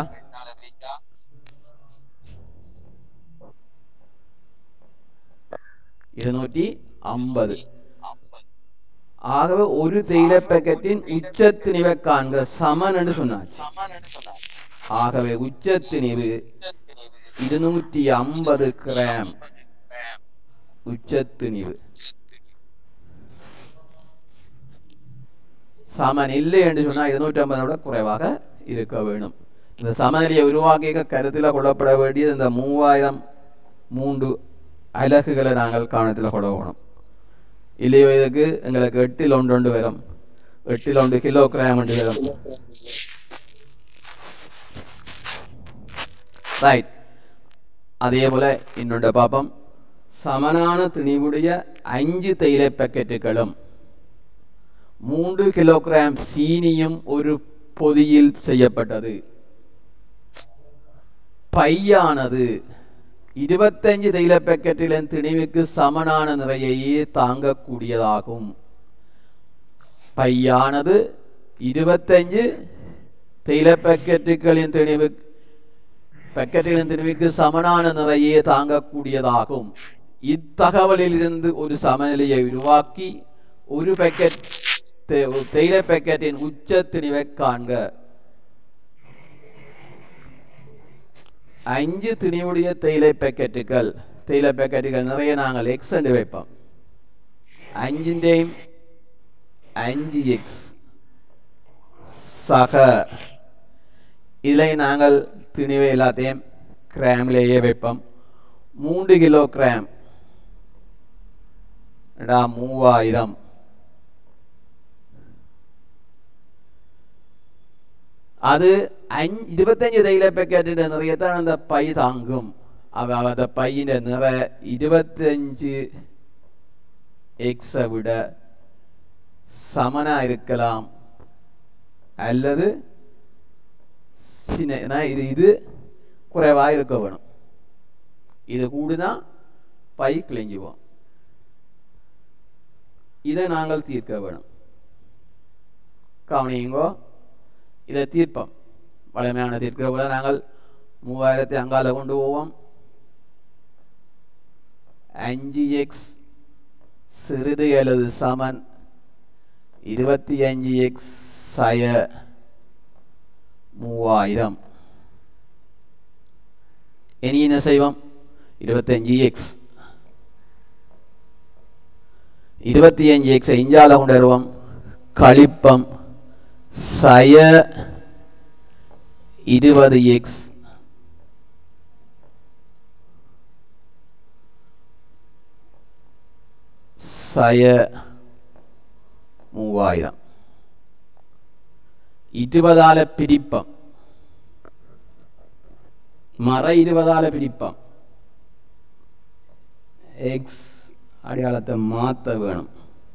இருநூற்றி ஐம்பது ஆகவே ஒரு தேயிலை பேக்கெட்டின் உச்சத்திணிவை காண்க சமன் என்று சொன்னாச்சு ஆகவே உச்சத்திணிவு இருநூற்றி ஐம்பது கிராம் உச்சத்திணிவு சமன் இல்லை என்று சொன்னால் இருநூற்றி ஐம்பதை விட குறைவாக இருக்க வேணும் இந்த சமநிலையை உருவாக்கிய கருத்தில் கொள்ளப்பட வேண்டியது இந்த மூவாயிரம் மூன்று அலகுகளை நாங்கள் கவனத்தில் கொள்ளணும் இல்லையோ இதுக்கு எங்களுக்கு எட்டில் ஒன்று ஒன்று வரும் எட்டில் ஒன்று கிலோகிராம் ஒன்று வரும் ரைட் அதே போல இன்னொன்று பார்ப்போம் சமனான திணிவுடைய அஞ்சு தேயிலை பாக்கெட்டுகளும் மூன்று கிலோகிராம் சீனியும் ஒரு பொதியில் செய்யப்பட்டது பையானது இருபத்தஞ்சு தைல பேக்கெட்டிலின் திணிவுக்கு சமனான நிறையையே தாங்கக்கூடியதாகும் பையானது இருபத்தஞ்சு தைல பேக்கெட்டுகளின் திணிவு பேக்கெட்டுகளின் திணிவுக்கு சமனான நிறையே தாங்கக்கூடியதாகும் இத்தகவலிலிருந்து ஒரு சமநிலையை உருவாக்கி ஒரு பேக்கெட் தேயிலை பேக்கெட்டின் உச்ச திணிவை காண்க அஞ்சு திணிவுடைய தேயிலை பேக்கெட்டுகள் தேயிலை பேக்கெட்டுகள் நிறைய நாங்கள் எக்ஸ் என்று வைப்போம் அஞ்சிൻ്റെയും அஞ்சு எக்ஸ் சக இதில் நாங்கள் திணிவை எல்லாத்தையும் கிராம்லேயே வைப்போம் மூன்று கிலோ கிராம் மூவாயிரம் அது അഞ്ച് ഇരുപത്തഞ്ച് തേയില പാക്കറ്റിന്റെ നിറയത്താണ് அந்த പൈ താങ്കും അവ அந்த പൈയിന്റെ നിറ ഇരുപത്തഞ്ച് எக்ஸை விட சமனா இருக்கலாம் அல்லது சின்ன இது இது குறைவா இருக்க வேணும் இது கூடுனா பை கிழிஞ்சுவோம் இதை நாங்கள் தீர்க்க வேணும் கவனியுங்கோ இதை தீர்ப்போம் வலிமையான தீர்க்கிற போல நாங்கள் மூவாயிரத்தி அங்கால கொண்டு போவோம் அஞ்சு எக்ஸ் சிறிது அல்லது சமன் இருபத்தி அஞ்சு எக்ஸ் சய மூவாயிரம் இனி என்ன செய்வோம் இருபத்தஞ்சு எக்ஸ் இருபத்தி அஞ்சு எக்ஸை இஞ்சால கொண்டு வருவோம் கழிப்பம் சய இருபது எக்ஸ் சய மூவாயிரம் இருபதால பிரிப்பம் மர இருபதால பிரிப்பம் எக்ஸ் அடையாளத்தை மாத்த வேணும்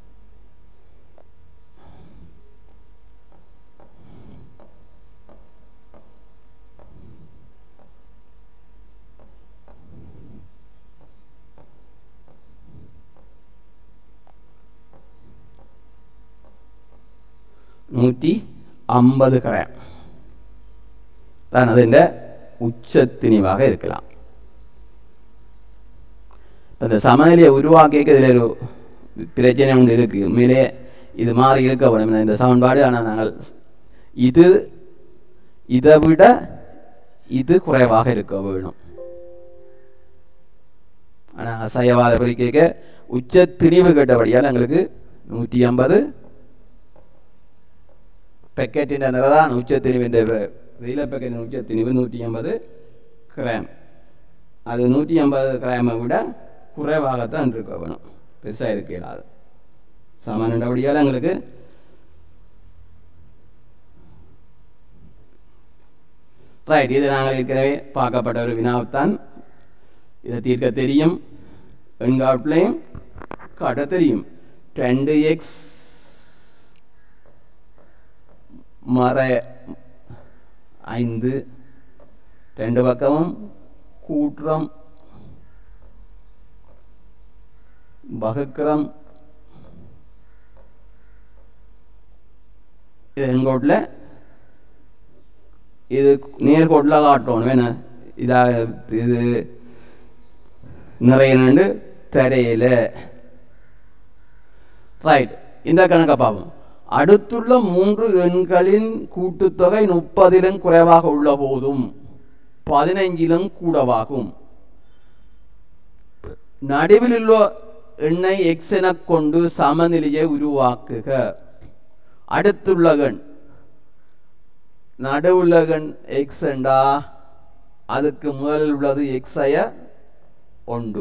നൂറ്റി അമ്പത് ഗ്രാം അതാണ് അതിൻ്റെ ഉച്ചത്തിനിവാக இருக்கலாம் அந்த சமநிலையை உருவாக்கிக்க இதில் ஒரு பிரச்சனை ஒன்று இருக்கு உண்மையிலே இது மாறி இருக்க வேணும் இந்த சமன்பாடு ஆனால் நாங்கள் இது இதை விட இது குறைவாக இருக்க வேணும் ஆனால் சயவாத குறிக்க உச்ச திணிவு கேட்டபடியால் எங்களுக்கு நூற்றி ஐம்பது പാക്കറ്റിൻ്റെ നിറതാണ് ഉച്ചത്തിനിവിൻ്റെ റീല പാക്കറ്റിൻ്റെ ഉച്ചത്തിനിവ് നൂറ്റി അമ്പത് ഗ്രാം அது நூற்றி ஐம்பது கிராமை விட குறைவாகத்தான் இருக்க வேணும் பெருசாக இருக்க இல்லாது சமனபடியால் எங்களுக்கு ரைட் இது நாங்கள் ஏற்கனவே பார்க்கப்பட்ட ஒரு வினாவுத்தான் இதை தீர்க்க தெரியும் எண்காட்டிலையும் காட்ட தெரியும் ரெண்டு எக்ஸ் மர ஐந்து ரெண்டு பக்கமும் கூற்றம் வகுக்கிறம் இது எண்கோட்டில் இது நேர்கோட்டில் காட்டணும் வேணா இதா இது நிறைய நண்டு தரையில் ரைட் இந்த கணக்கை பார்ப்போம் அடுத்துள்ள மூன்று எண்களின் கூட்டுத்தொகை முப்பதிலும் குறைவாக உள்ள போதும் பதினைஞ்சிலும் கூடவாகும் நடுவில் உள்ள எண்ணை எக்ஸ் எனக் கொண்டு சமநிலையை உருவாக்குக அடுத்துள்ள எண் நடுவுள்ள எண் எக்ஸ் என்றா அதுக்கு முதலில் உள்ளது எக்ஸய ஒன்று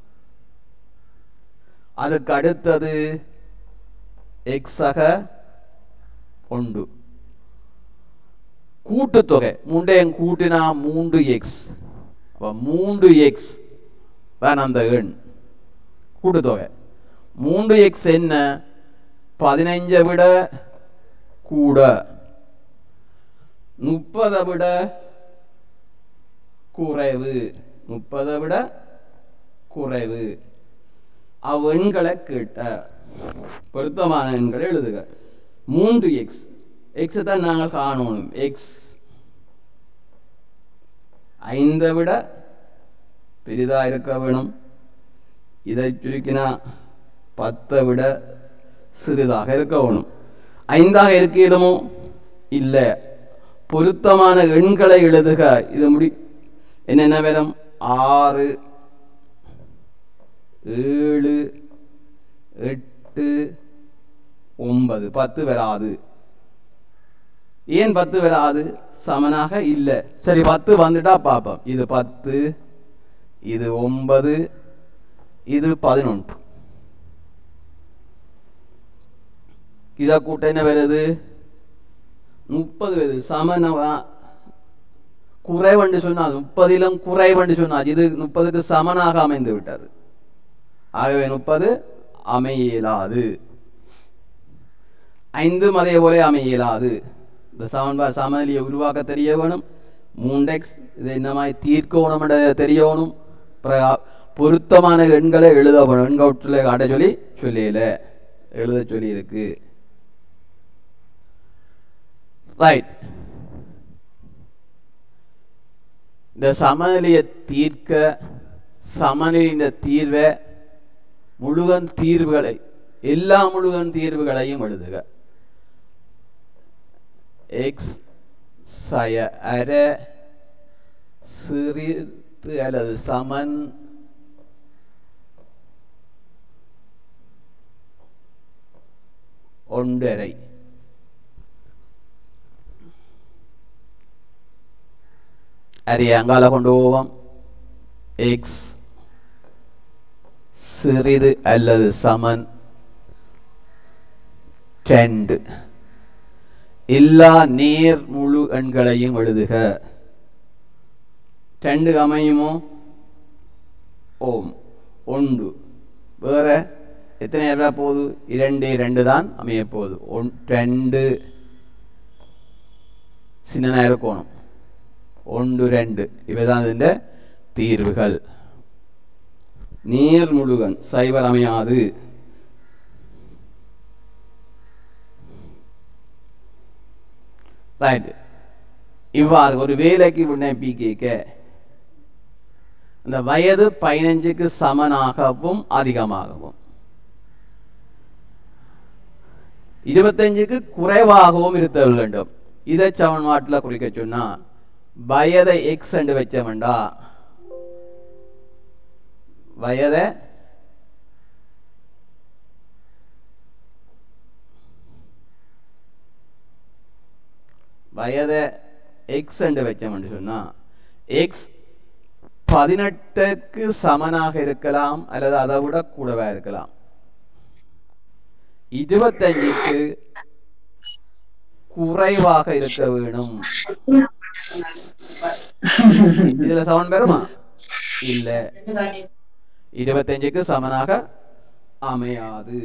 அதுக்கு அடுத்தது எக்ஸக ஒன்று கூட்டுத்தொகை மூண்டையும் கூட்டினா மூன்று எக்ஸ் அப்ப மூன்று எக்ஸ் தான் அந்த எண் கூட்டுத்தொகை மூன்று எக்ஸ் என்ன பதினைஞ்சை விட கூட முப்பதை விட குறைவு முப்பதை விட குறைவு அவ் எண்களை கேட்ட பொருத்தமான எண்களை எழுதுக மூன்று எக்ஸ் எக்ஸ் தான் நாங்கள் காணணும் எக்ஸ் ஐந்தை விட பெரிதா இருக்க வேணும் இதை சுருக்கினா பத்தை விட சிறிதாக இருக்க வேணும் ஐந்தாக இருக்கணுமோ இல்லை பொருத்தமான எண்களை எழுதுக இது முடி என்னென்ன வேணும் ஆறு ஏழு எட்டு ஒன்பது பத்து வராது ஏன் பத்து வராது சமனாக இல்லை சரி பத்து வந்துட்டா பார்ப்போம் இது பத்து இது ஒன்பது இது பதினொன்று இதை கூட்ட என்ன வருது முப்பது வருது சமனவா குறைவண்டு சொன்னால் முப்பதிலும் குறைவண்டு சொன்னால் இது முப்பதுக்கு சமனாக அமைந்து விட்டது ஆகவே முப்பது அமையலாது ஐந்தும் அதே போல அமையலாது இந்த சமன்பா சமநிலையை உருவாக்க தெரிய வேணும் மூண்டெக்ஸ் இது என்ன மாதிரி தீர்க்கணும் தெரியணும் பிறகு பொருத்தமான எண்களை எழுத வேணும் எண்கவுட்டில் காட்ட சொல்லி சொல்லியில எழுத சொல்லி இருக்கு ரைட் இந்த சமநிலையை தீர்க்க சமநிலையின் தீர்வை முழுவன் தீர்வுகளை எல்லா முழுவன் தீர்வுகளையும் எழுதுக எக்ஸ் சய அர சிறிது அல்லது சமன் ஒன்றரை அரிய அங்கால கொண்டு போவோம் எக்ஸ் சிறிது அல்லது சமன் ரெண்டு எல்லா நேர் முழு எண்களையும் எழுதுக ரெண்டு அமையுமோ ஓம் ஒன்று வேற எத்தனை எவ்வளோ போகுது இரண்டு ரெண்டு தான் அமைய போகுது ஒன் ரெண்டு சின்ன இருக்கணும் ஒன்று ரெண்டு இவைதான் ഇതിന്റെ தீர்வுகள் நீர் முழுகன் சைவர் அமையாது ரைட் இவ்வாறு ஒரு வேலைக்கு விண்ணப்பிக்க அந்த வயது பதினஞ்சுக்கு சமனாகவும் அதிகமாகவும் இருபத்தஞ்சுக்கு குறைவாகவும் இருக்க வேண்டும் இதை சமன்பாட்டில் குறிக்க சொன்னா வயதை எக்ஸ் என்று வச்சோம்டா வயதை வயதை எக்ஸ் என்று வச்சோம்னு சொன்னா எக்ஸ் பதினெட்டுக்கு சமனாக இருக்கலாம் அல்லது அதை விட கூடவா இருக்கலாம் இருபத்தஞ்சுக்கு குறைவாக இருக்க வேணும் இதுல சமன் பெறுமா இல்ல இருபத்தஞ்சுக்கு சமனாக அமையாது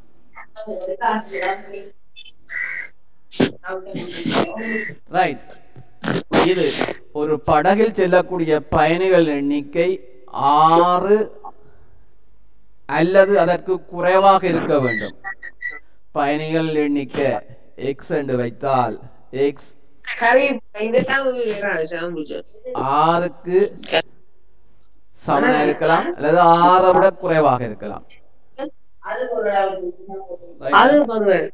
ரைட் இது ஒரு படகில் செல்லக்கூடிய பயணிகள் எண்ணிக்கை ஆறு அல்லது அதற்கு குறைவாக இருக்க வேண்டும் பயணிகள் எண்ணிக்கை எக்ஸ் என்று வைத்தால் X Kari, ainda tá no ஆறுக்கு சமனா இருக்கலாம் அல்லது ஆறை விட குறைவாக இருக்கலாம் அது பருவன்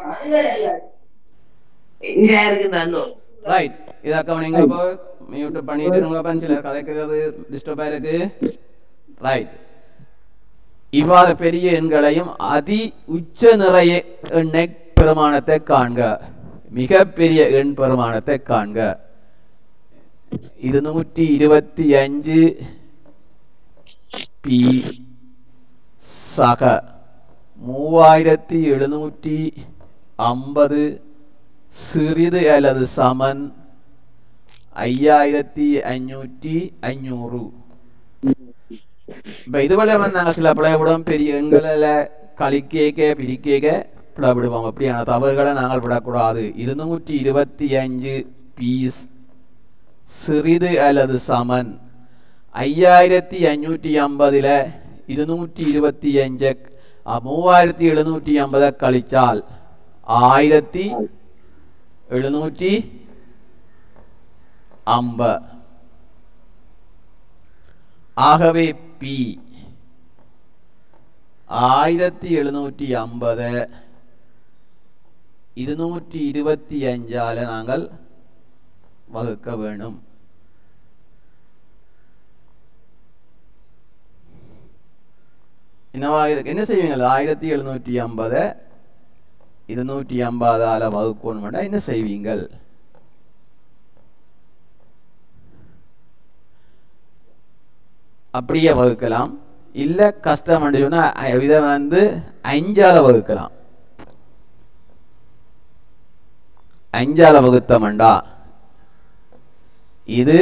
இங்க இருக்கு தானோ ரைட் இதை கவனிங்க இப்போ மியூட் பண்ணிட்டு உங்க பஞ்சில் கதைக்கிறது டிஸ்டர்பா இருக்கு ரைட் இவ்வாறு பெரிய எண்களையும் அதி உச்ச நிறைய எண்ணெய் பெருமானத்தை காண்க மிக பெரிய எண் பெருமானத்தை காண்க இருநூற்றி இருபத்தி அஞ்சு பி சக மூவாயிரத்தி எழுநூற்றி ஐம்பது சிறிது அல்லது சமன் ஐயாயிரத்தி அஞ்சூற்றி அஞ்சூறு இப்ப இதுவரை வந்து நாங்க சில பிளவுடன் பெரிய எண்களில் கழிக்கேக்க பிரிக்கேக்க பிளவிடுவோம் அப்படியான தவறுகளை நாங்கள் விடக்கூடாது இருநூற்றி இருபத்தி அஞ்சு பீஸ் சிறிது அல்லது சமன் ஐயாயிரத்தி அஞ்சூற்றி ஐம்பதுல இருநூற்றி இருபத்தி அஞ்சு மூவாயிரத்தி எழுநூற்றி ஐம்பதை கழிச்சால் ஆயிரத்தி எழுநூற்றி ஐம்ப ஆகவே பி ஆயிரத்தி எழுநூற்றி ஐம்பது இருநூற்றி இருபத்தி அஞ்சால நாங்கள் வகுக்க வேணும் என்னவா இருக்கு என்ன செய்வீங்க ஆயிரத்தி எழுநூற்றி ஐம்பது இருநூற்றி ஐம்பதால வகுக்கணும் என்ன செய்வீங்கள் அப்படியே வகுக்கலாம் இல்ல கஷ்டம் சொன்னா இதை வந்து அஞ்சால வகுக்கலாம் அஞ்சால வகுத்தமண்டா இது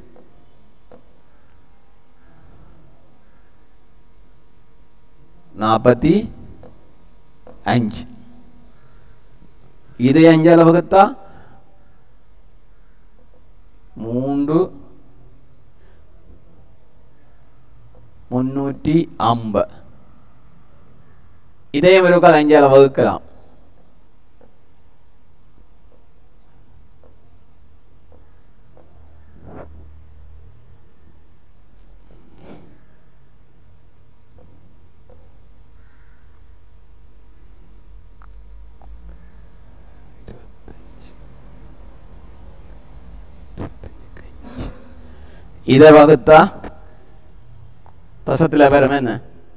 நாற்பத்தி அஞ்சு இதை அஞ்சால வகுத்தா மூன்று முன்னூற்றி ஐம்பது இதயம் இருக்காது அஞ்சால வகுக்கலாம் இதை வகுத்தா தசத்துல பேரம் என்ன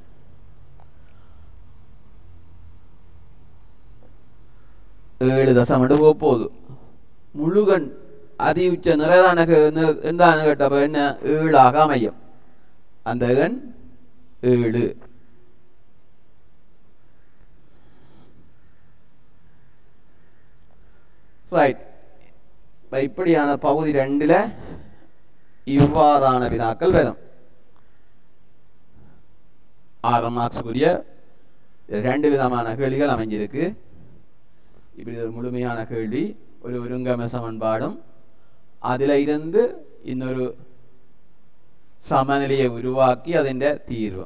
ஏழு தசம் மட்டும் போக போகுது முழுகன் அதி உச்ச நிறைதான എന്താണ് കേട്ടപ്പോ என்ன ஏழாக அமையும் அந்த எண் ஏழு ரைட் இப்படியான பகுதி ரெண்டுல இவ்வாறான வினாக்கள் வரும் ஆறு மார்க்ஸுக்குரிய ரெண்டு விதமான கேள்விகள் அமைஞ்சிருக்கு இப்படி ஒரு முழுமையான கேள்வி ஒரு ஒருங்கம சமன்பாடும் அதில் இருந்து இன்னொரு சமநிலையை உருவாக்கி അതിൻ്റെ தீர்வு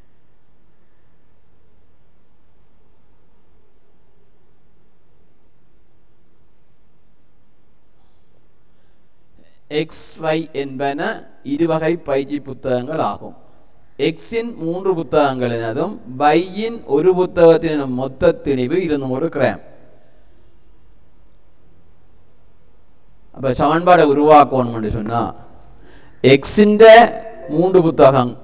எக்ஸ் ஒய் என்பன இருவகை பயிற்சி புத்தகங்கள் ஆகும் எக்ஸின் மூன்று புத்தகங்களினதும் பையின் ஒரு புத்தகத்தினும் மொத்த திணிவு இருநூறு கிராம் அப்ப சமன்பாடை உருவாக்கணும் சொன்னா எக்ஸின் மூன்று புத்தகம்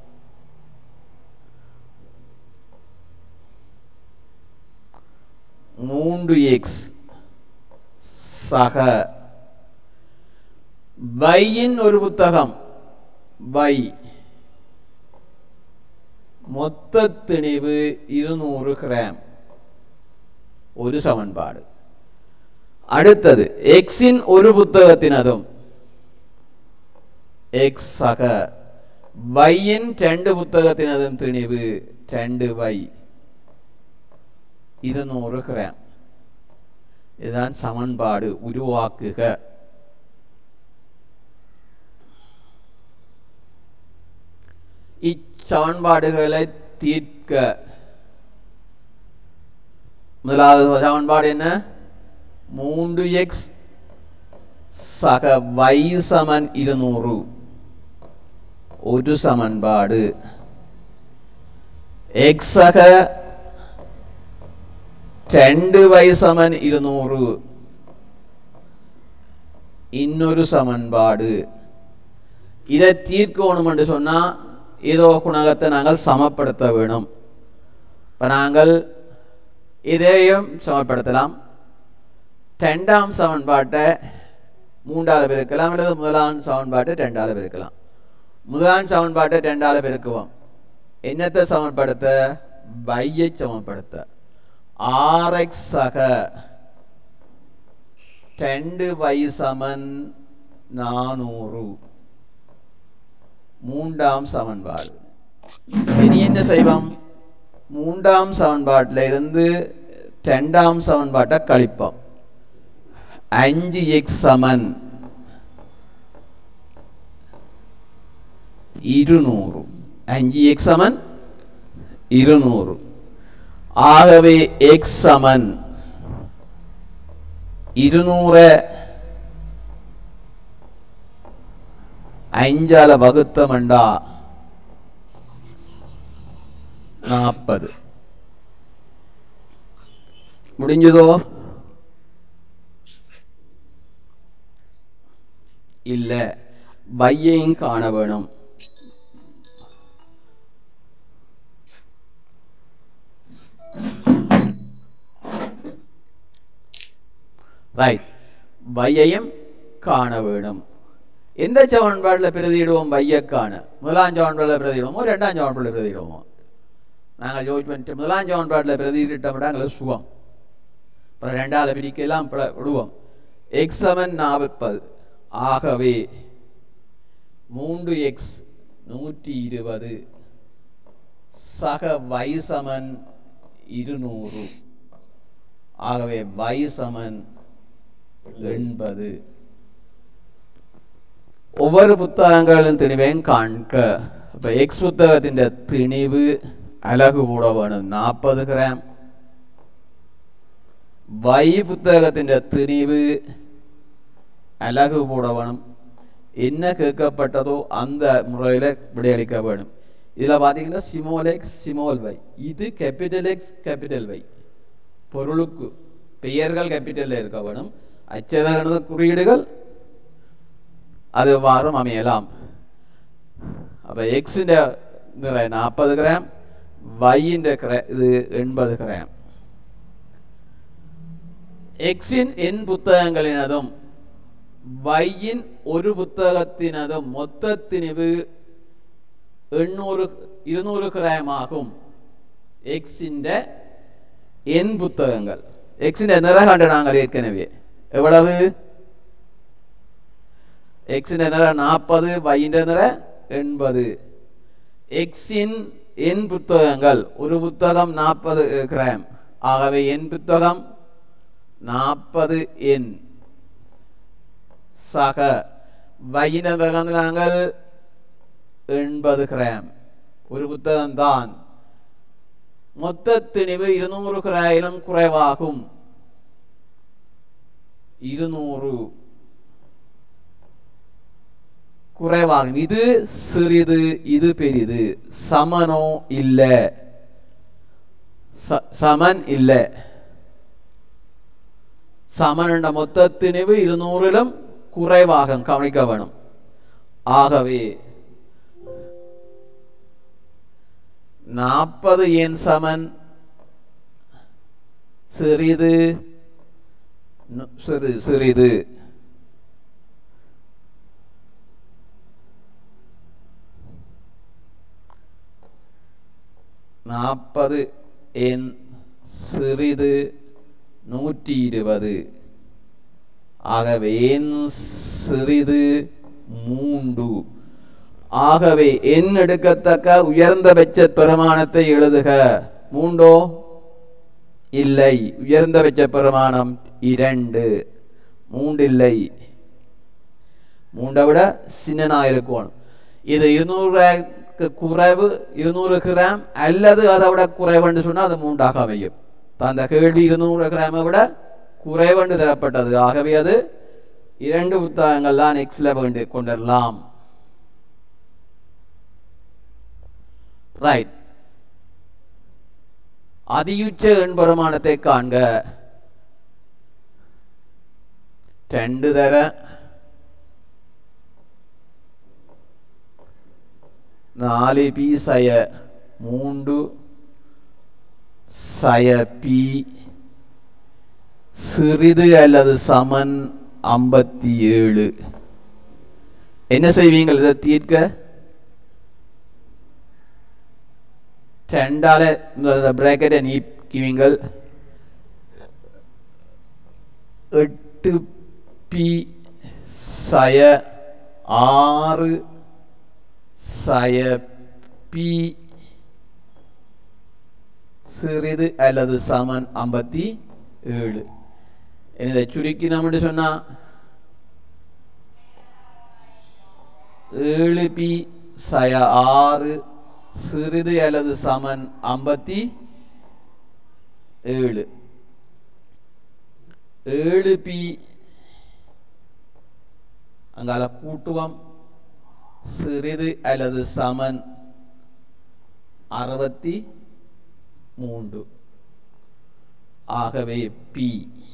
மூன்று எக்ஸ் சக பையின் ஒரு புத்தகம் பை மொத்த திணிவு இருநூறு கிராம் ஒரு சமன்பாடு அடுத்தது எக்ஸின் ஒரு புத்தகத்தினதும் எக்ஸ் சக வையின் ரெண்டு புத்தகத்தினதும் திணிவு ரெண்டு வை இருநூறு கிராம் இதுதான் சமன்பாடு உருவாக்குக இச்சமன்பாடுகளை தீர்க்க முதலாவது சமன்பாடு என்ன மூன்று எக்ஸ் சக வை சமன் இருநூறு ஒரு சமன்பாடு എക്സക രണ്ട് വൈ സമൻ ഇരുന്നൂറ് இன்னொரு சமன்பாடு இதை தீர்க்கணும் என்று சொன்னா ஏதோ குணகத்தை நாங்கள் சமப்படுத்த வேணும் இப்ப நாங்கள் இதையும் சமப்படுத்தலாம் ரெண்டாம் சமன்பாட்டை மூன்றாவது பெருக்கலாம் அல்லது முதலாம் சமன்பாட்டை ரெண்டாவது பெருக்கலாம் முதலாம் சமன்பாட்டை ரெண்டாவது பெருக்குவோம் என்னத்தை சமன்படுத்த பையை சமப்படுத்த ஆர்எக்ஸ் சக ரெண்டு வை சமன் நானூறு மூன்றாம் சமன்பாடு இனி என்ன செய்வோம் மூன்றாம் சமன்பாட்டில் இருந்து ரெண்டாம் சமன்பாட்டை கழிப்போம் அஞ்சு எக்ஸ் சமன் இருநூறு அஞ்சு எக்ஸ் சமன் இருநூறு ஆகவே எக்ஸ் சமன் ഇരുന്നൂറ് അഞ്ചാല വകുത്തമണ്ട നാപ്പത് മുടിഞ്ഞതോ ഇല്ല ബയ്യയും കാണ വേണം ரைட் பையையும் காண வேணும் எந்த சமன்பாட்டில் பிரதியிடுவோம் பையக்கான முதலாம் சமன்பாட்டில் பிரதியிடுவோமோ ரெண்டாம் சமன்பாட்டில் பிரதியிடுவோமோ நாங்கள் யோசிச்சு பண்ணிட்டு முதலாம் சமன்பாட்டில் பிரதியிட்டோம்னா எங்களுக்கு சுகம் அப்புறம் ரெண்டாவது பிடிக்கலாம் விடுவோம் எக்ஸ் சமன் நாற்பது ஆகவே மூன்று எக்ஸ் நூற்றி இருபது சக வை சமன் இருநூறு ஆகவே வை சமன் எண்பது ஒவ்வொரு புத்தகங்களும் திணிவையும் காண்க அப்ப எக்ஸ் புத்தகத்தின் திணிவு அழகு கூட வேணும் நாற்பது கிராம் வை புத்தகத்தின் திணிவு அழகு கூட வேணும் என்ன கேட்கப்பட்டதோ அந்த முறையில விடையளிக்க வேணும் இதுல பாத்தீங்கன்னா சிமோல் எக்ஸ் சிமோல் வை இது கேபிட்டல் எக்ஸ் கேபிட்டல் வை பொருளுக்கு பெயர்கள் கேபிட்டல்ல இருக்க வேணும் அச்சத குறியீடுகள் அது வாரம் அமையலாம் அப்ப எக்ஸிന്റെ നിറ നാൽപ്പത് ഗ്രാം വൈന്റെ ഇത് എൺപത് ഗ്രാം എക്സിൻ എൻ പുസ്തകങ്ങളിനതും വൈയിൻ ഒരു പുസ്തകത്തിനതും മൊത്തത്തിനിവ് എണ്ണൂറ് ഇരുന്നൂറ് ഗ്രാം ആകും എക്സിന്റെ എൻ പുസ്തകങ്ങൾ എക്സിന്റെ നിറ കണ്ട് நாங்கள் ஏற்கனவே எவ்வளவு எக்ஸின் நிற நாற்பது வையின் நிற எண்பது எக்ஸின் என் புத்தகங்கள் ஒரு புத்தகம் நாற்பது கிராம் ஆகவே என் புத்தகம் நாற்பது என் சக வையின் நாங்கள் எண்பது கிராம் ஒரு புத்தகம் தான் மொத்த திணிவு இருநூறு கிராயிலும் குறைவாகும் இருநூறு குறைவாகும் இது சிறிது இது பெரிது சமனோ இல்ல சமன் இல்ல சமன் மொத்தத்தினிவு இருநூறிலும் குறைவாகும் கவனிக்க வேணும் ஆகவே நாற்பது ஏன் சமன் சிறிது சிறு சிறிது நாற்பது என் சிறிது நூற்றி இருபது ஆகவே என் சிறிது மூன்று ஆகவே என் எடுக்கத்தக்க உயர்ந்தபட்ச பெருமானத்தை எழுதுக மூண்டோ இல்லை உயர்ந்தபட்ச பெருமானம் இரண்டு மூண்டில்லை மூண்டை விட சின்னனா இருக்கும் இது இருநூறு குறைவு இருநூறு கிராம் அல்லது அதை விட குறைவுன்னு சொன்னா அது மூன்றாக அமையும் அந்த கேள்வி இருநூறு கிராமை விட குறைவென்று தரப்பட்டது ஆகவே அது இரண்டு புத்தகங்கள் தான் எக்ஸ்ல வேண்டி கொண்டிடலாம் ரைட் அதியுச்ச எண்பெருமானத்தை காண்க ரெண்டு தர നാല് പി സയ മൂണ്ടു സയ പി சிறிது அல்லது சமன் ஐம்பத்தி ஏழு என்ன செய்வீங்கள் இதை தீர்க்க ரெண்டால பிராக்கெட்டை நீக்குவீங்கள் எட்டு பி சய ஆறு சய பி சிறிது அல்லது சமன் ஐம்பத்தி ஏழு இதை சுருக்கி நம்ம சொன்னா ஏழு பி சய ஆறு சிறிது அல்லது சமன் ஐம்பத்தி ஏழு ஏழு பி அங்கால கூட்டுவம் சிறிது அல்லது சமன் அறுபத்தி மூன்று ஆகவே பி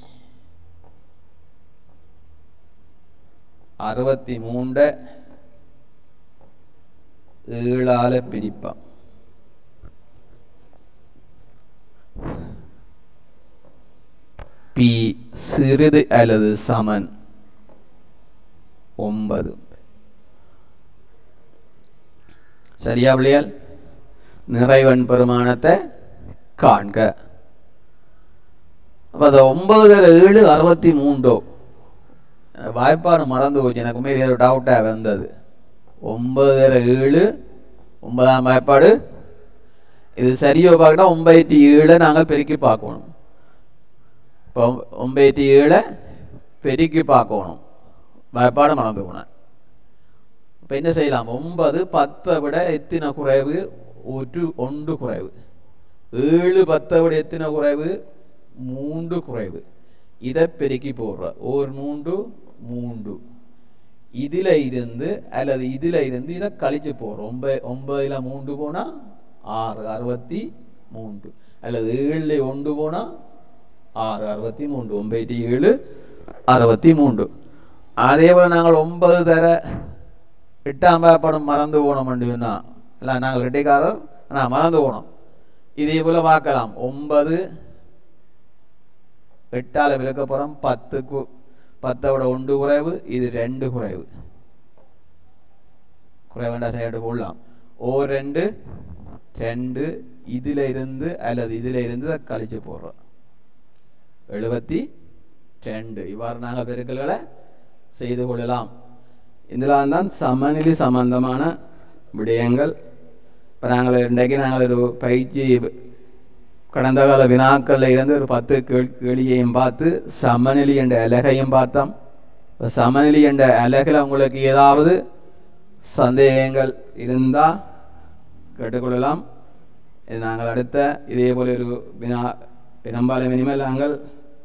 அறுபத்தி மூண்ட ஏழால பிரிப்பான் பி சிறிது அல்லது சமன் ஒன்பது சரியா பிள்ளையால் நிறைவன் பெருமானத்தை காண்க அப்ப அது ஒன்பது ஏழு அறுபத்தி மூன்றோ வாய்ப்பாடு மறந்து போச்சு எனக்கு உண்மையிலே ஒரு டவுட்டா வந்தது ஒன்பது ஏழு ஒன்பதாம் வாய்ப்பாடு இது சரியோ பார்க்கட்டா ஒன்பத்தி ஏழை நாங்கள் பெருக்கி பார்க்கணும் இப்போ ஒன்பத்தி ஏழை பெருக்கி பார்க்கணும் வாய்ப்பாடு மறந்து போனேன் இப்போ என்ன செய்யலாம் ஒன்பது பத்தை விட எத்தனை குறைவு ஒரு ஒன்று குறைவு ஏழு பத்தை விட எத்தனை குறைவு மூன்று குறைவு இதை பெருக்கி போடுற ஒரு மூன்று மூன்று இதுல இருந்து அல்லது இதுல இருந்து இதை கழிச்சு போடுறோம் ஒன்பது ஒன்பதுல மூன்று போனா ஆறு அறுபத்தி மூன்று அல்லது ஏழுல ஒன்று போனா ஆறு அறுபத்தி மூன்று ஒன்பது ஏழு அறுபத்தி மூன்று அதே போல நாங்கள் ஒன்பது தர எட்டாம் படம் மறந்து போனோம் சொன்னா இல்லை நாங்கள் ரெட்டைக்காரர் நான் மறந்து போனோம் இதே போல பார்க்கலாம் ஒன்பது எட்டால விளக்க போறோம் பத்துக்கு பத்தை விட ஒன்று குறைவு இது ரெண்டு குறைவு குறைவேண்டா சைடு போடலாம் ஓ ரெண்டு ரெண்டு இதுல இருந்து அல்லது இதுல இருந்து இதை கழிச்சு போடுறோம் எழுபத்தி ரெண்டு இவ்வாறு நாங்கள் பெருக்கல்களை செய்து கொள்ளலாம் இதெல்லாம் தான் சமநிலை சம்பந்தமான விடயங்கள் இப்போ நாங்கள் இன்றைக்கு நாங்கள் ஒரு பயிற்சி கடந்த கால வினாக்கள்ல இருந்து ஒரு பத்து கேள் கேள்வியையும் பார்த்து சமநிலை என்ற அலகையும் பார்த்தோம் இப்போ சமநிலை என்ற அலகில் உங்களுக்கு ஏதாவது சந்தேகங்கள் இருந்தால் கேட்டுக்கொள்ளலாம் இது நாங்கள் அடுத்த இதே போல ஒரு வினா பெரும்பாலும் இனிமேல் நாங்கள்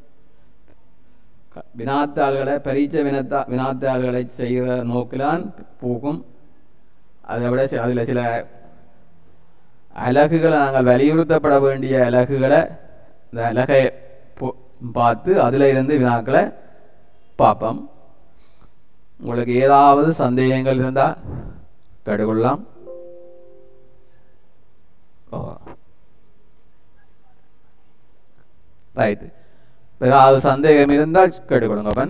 வினாத்தாள்களை பரீட்சை வினத்தா வினாத்தாள்களை செய்கிற நோக்கிலான் போகும் அதை விட அதில் சில அலகுகளை நாங்கள் வலியுறுத்தப்பட வேண்டிய அலகுகளை இந்த அலகை பார்த்து அதில் இருந்து வினாக்களை பார்ப்போம் உங்களுக்கு ஏதாவது சந்தேகங்கள் இருந்தால் கேட்டுக்கொள்ளலாம் ஓ ரைட் ஏதாவது சந்தேகம் இருந்தால் கேட்டுக்கொள்ளுங்க அப்பன்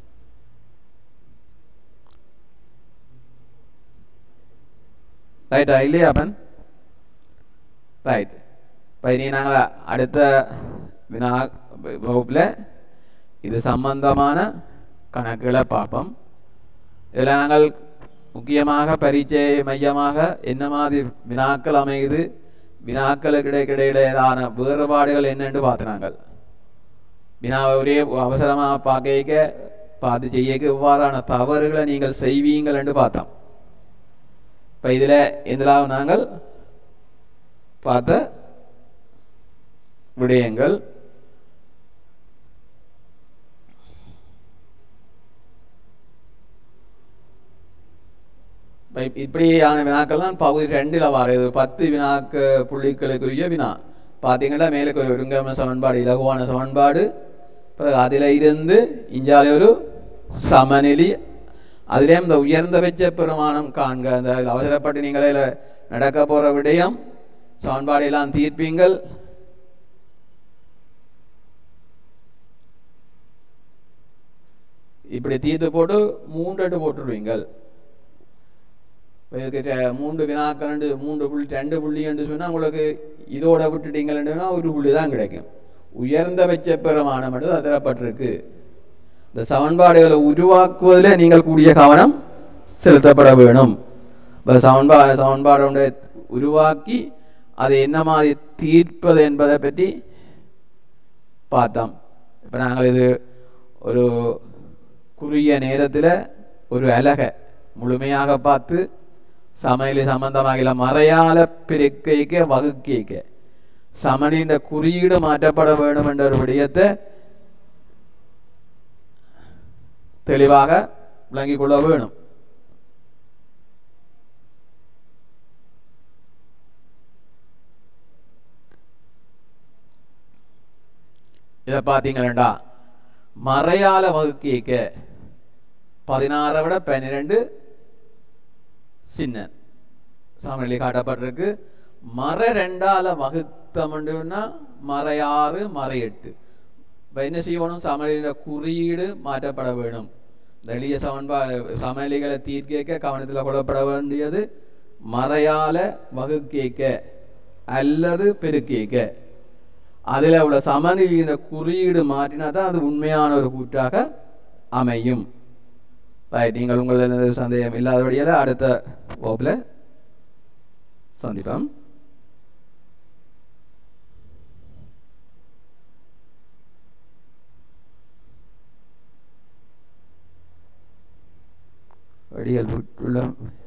ரைட்டா இல்லையா அப்பன் ரைட் இப்போ இனி நாங்கள் அடுத்த வினா வகுப்பில் இது சம்பந்தமான கணக்குகளை பார்ப்போம் இதில் நாங்கள் முக்கியமாக பரீட்சை மையமாக என்ன மாதிரி வினாக்கள் அமையுது வினாக்களுக்கு இடைக்கிடையில ஏதான வேறுபாடுகள் என்னென்று பார்த்து நாங்கள் வினாவை ஒரே அவசரமாக பார்க்க பார்த்து செய்ய இவ்வாறான தவறுகளை நீங்கள் செய்வீங்கள் என்று பார்த்தோம் இப்போ இதில் இதெல்லாம் நாங்கள் பார்த்த விடயங்கள் இப்படியான வினாக்கள் தான் பகுதி ரெண்டில் வர இது பத்து வினாக்கு புள்ளிகளுக்குரிய வினா பார்த்தீங்கன்னா மேலுக்கு ஒரு ஒருங்கம சமன்பாடு இலகுவான சமன்பாடு பிறகு அதில் இருந்து இஞ்சாலே ஒரு சமநிலை அதிலே இந்த உயர்ந்த வெச்ச பெருமானம் காண்க அந்த அவசரப்பட்டு நீங்களே இதுல நடக்க போற விடயம் சமன்பாடு எல்லாம் தீர்ப்பீங்கள் இப்படி தீர்த்து போட்டு மூன்று போட்டுருவீங்கள் இப்ப இதுக்கு ரெ- மூன்று வினாக்கள் ரெண்டு மூன்று புள்ளி ரெண்டு புள்ளி என்று சொன்னா உங்களுக்கு இதோட விட்டுட்டீங்கன்னா ஒரு புள்ளி தான் கிடைக்கும் உயர்ந்த வெச்ச பெருமானம் மட்டும் தரப்பட்டிருக்கு இந்த சமன்பாடுகளை உருவாக்குவதில் நீங்கள் கூடிய கவனம் செலுத்தப்பட வேணும் இப்போ சமன்பா சமன்பாடு உருவாக்கி அதை என்ன மாதிரி தீர்ப்பது என்பதை பற்றி பார்த்தோம் இப்போ நாங்கள் இது ஒரு குறுகிய நேரத்தில் ஒரு அழகை முழுமையாக பார்த்து சமையல் சம்பந்தமாக இல்ல மறையால பிரிக்கைக்க வகுக்கைக்க சமனின் குறியீடு மாற்றப்பட வேண்டும் என்ற ஒரு விடயத்தை தெளிவாக விளங்கிக் கொள்ள வேணும் இதை பார்த்தீங்களா மறையால வகுக்கிக்க பதினாறை விட பன்னிரெண்டு சின்ன சமநிலை காட்டப்பட்டிருக்கு மர ரெண்டால வகுத்தம்னா மறையாறு மறை எட்டு இப்ப என்ன செய்யணும் சமநிலையில குறியீடு மாற்றப்பட வேணும் இந்த எளிய சமன்பா சமநிலைகளை தீர்க்க கவனத்தில் கொள்ளப்பட வேண்டியது மறையால வகுக்கேக்க அல்லது பெருக்கேக்க அதில் உள்ள சமநிலையின குறியீடு மாற்றினா தான் அது உண்மையான ஒரு கூற்றாக அமையும் ரைட் நீங்கள் உங்கள் எந்த சந்தேகம் இல்லாதபடியால் அடுத்த வகுப்பில் சந்திப்போம் வடிகள் விட்டுள்ள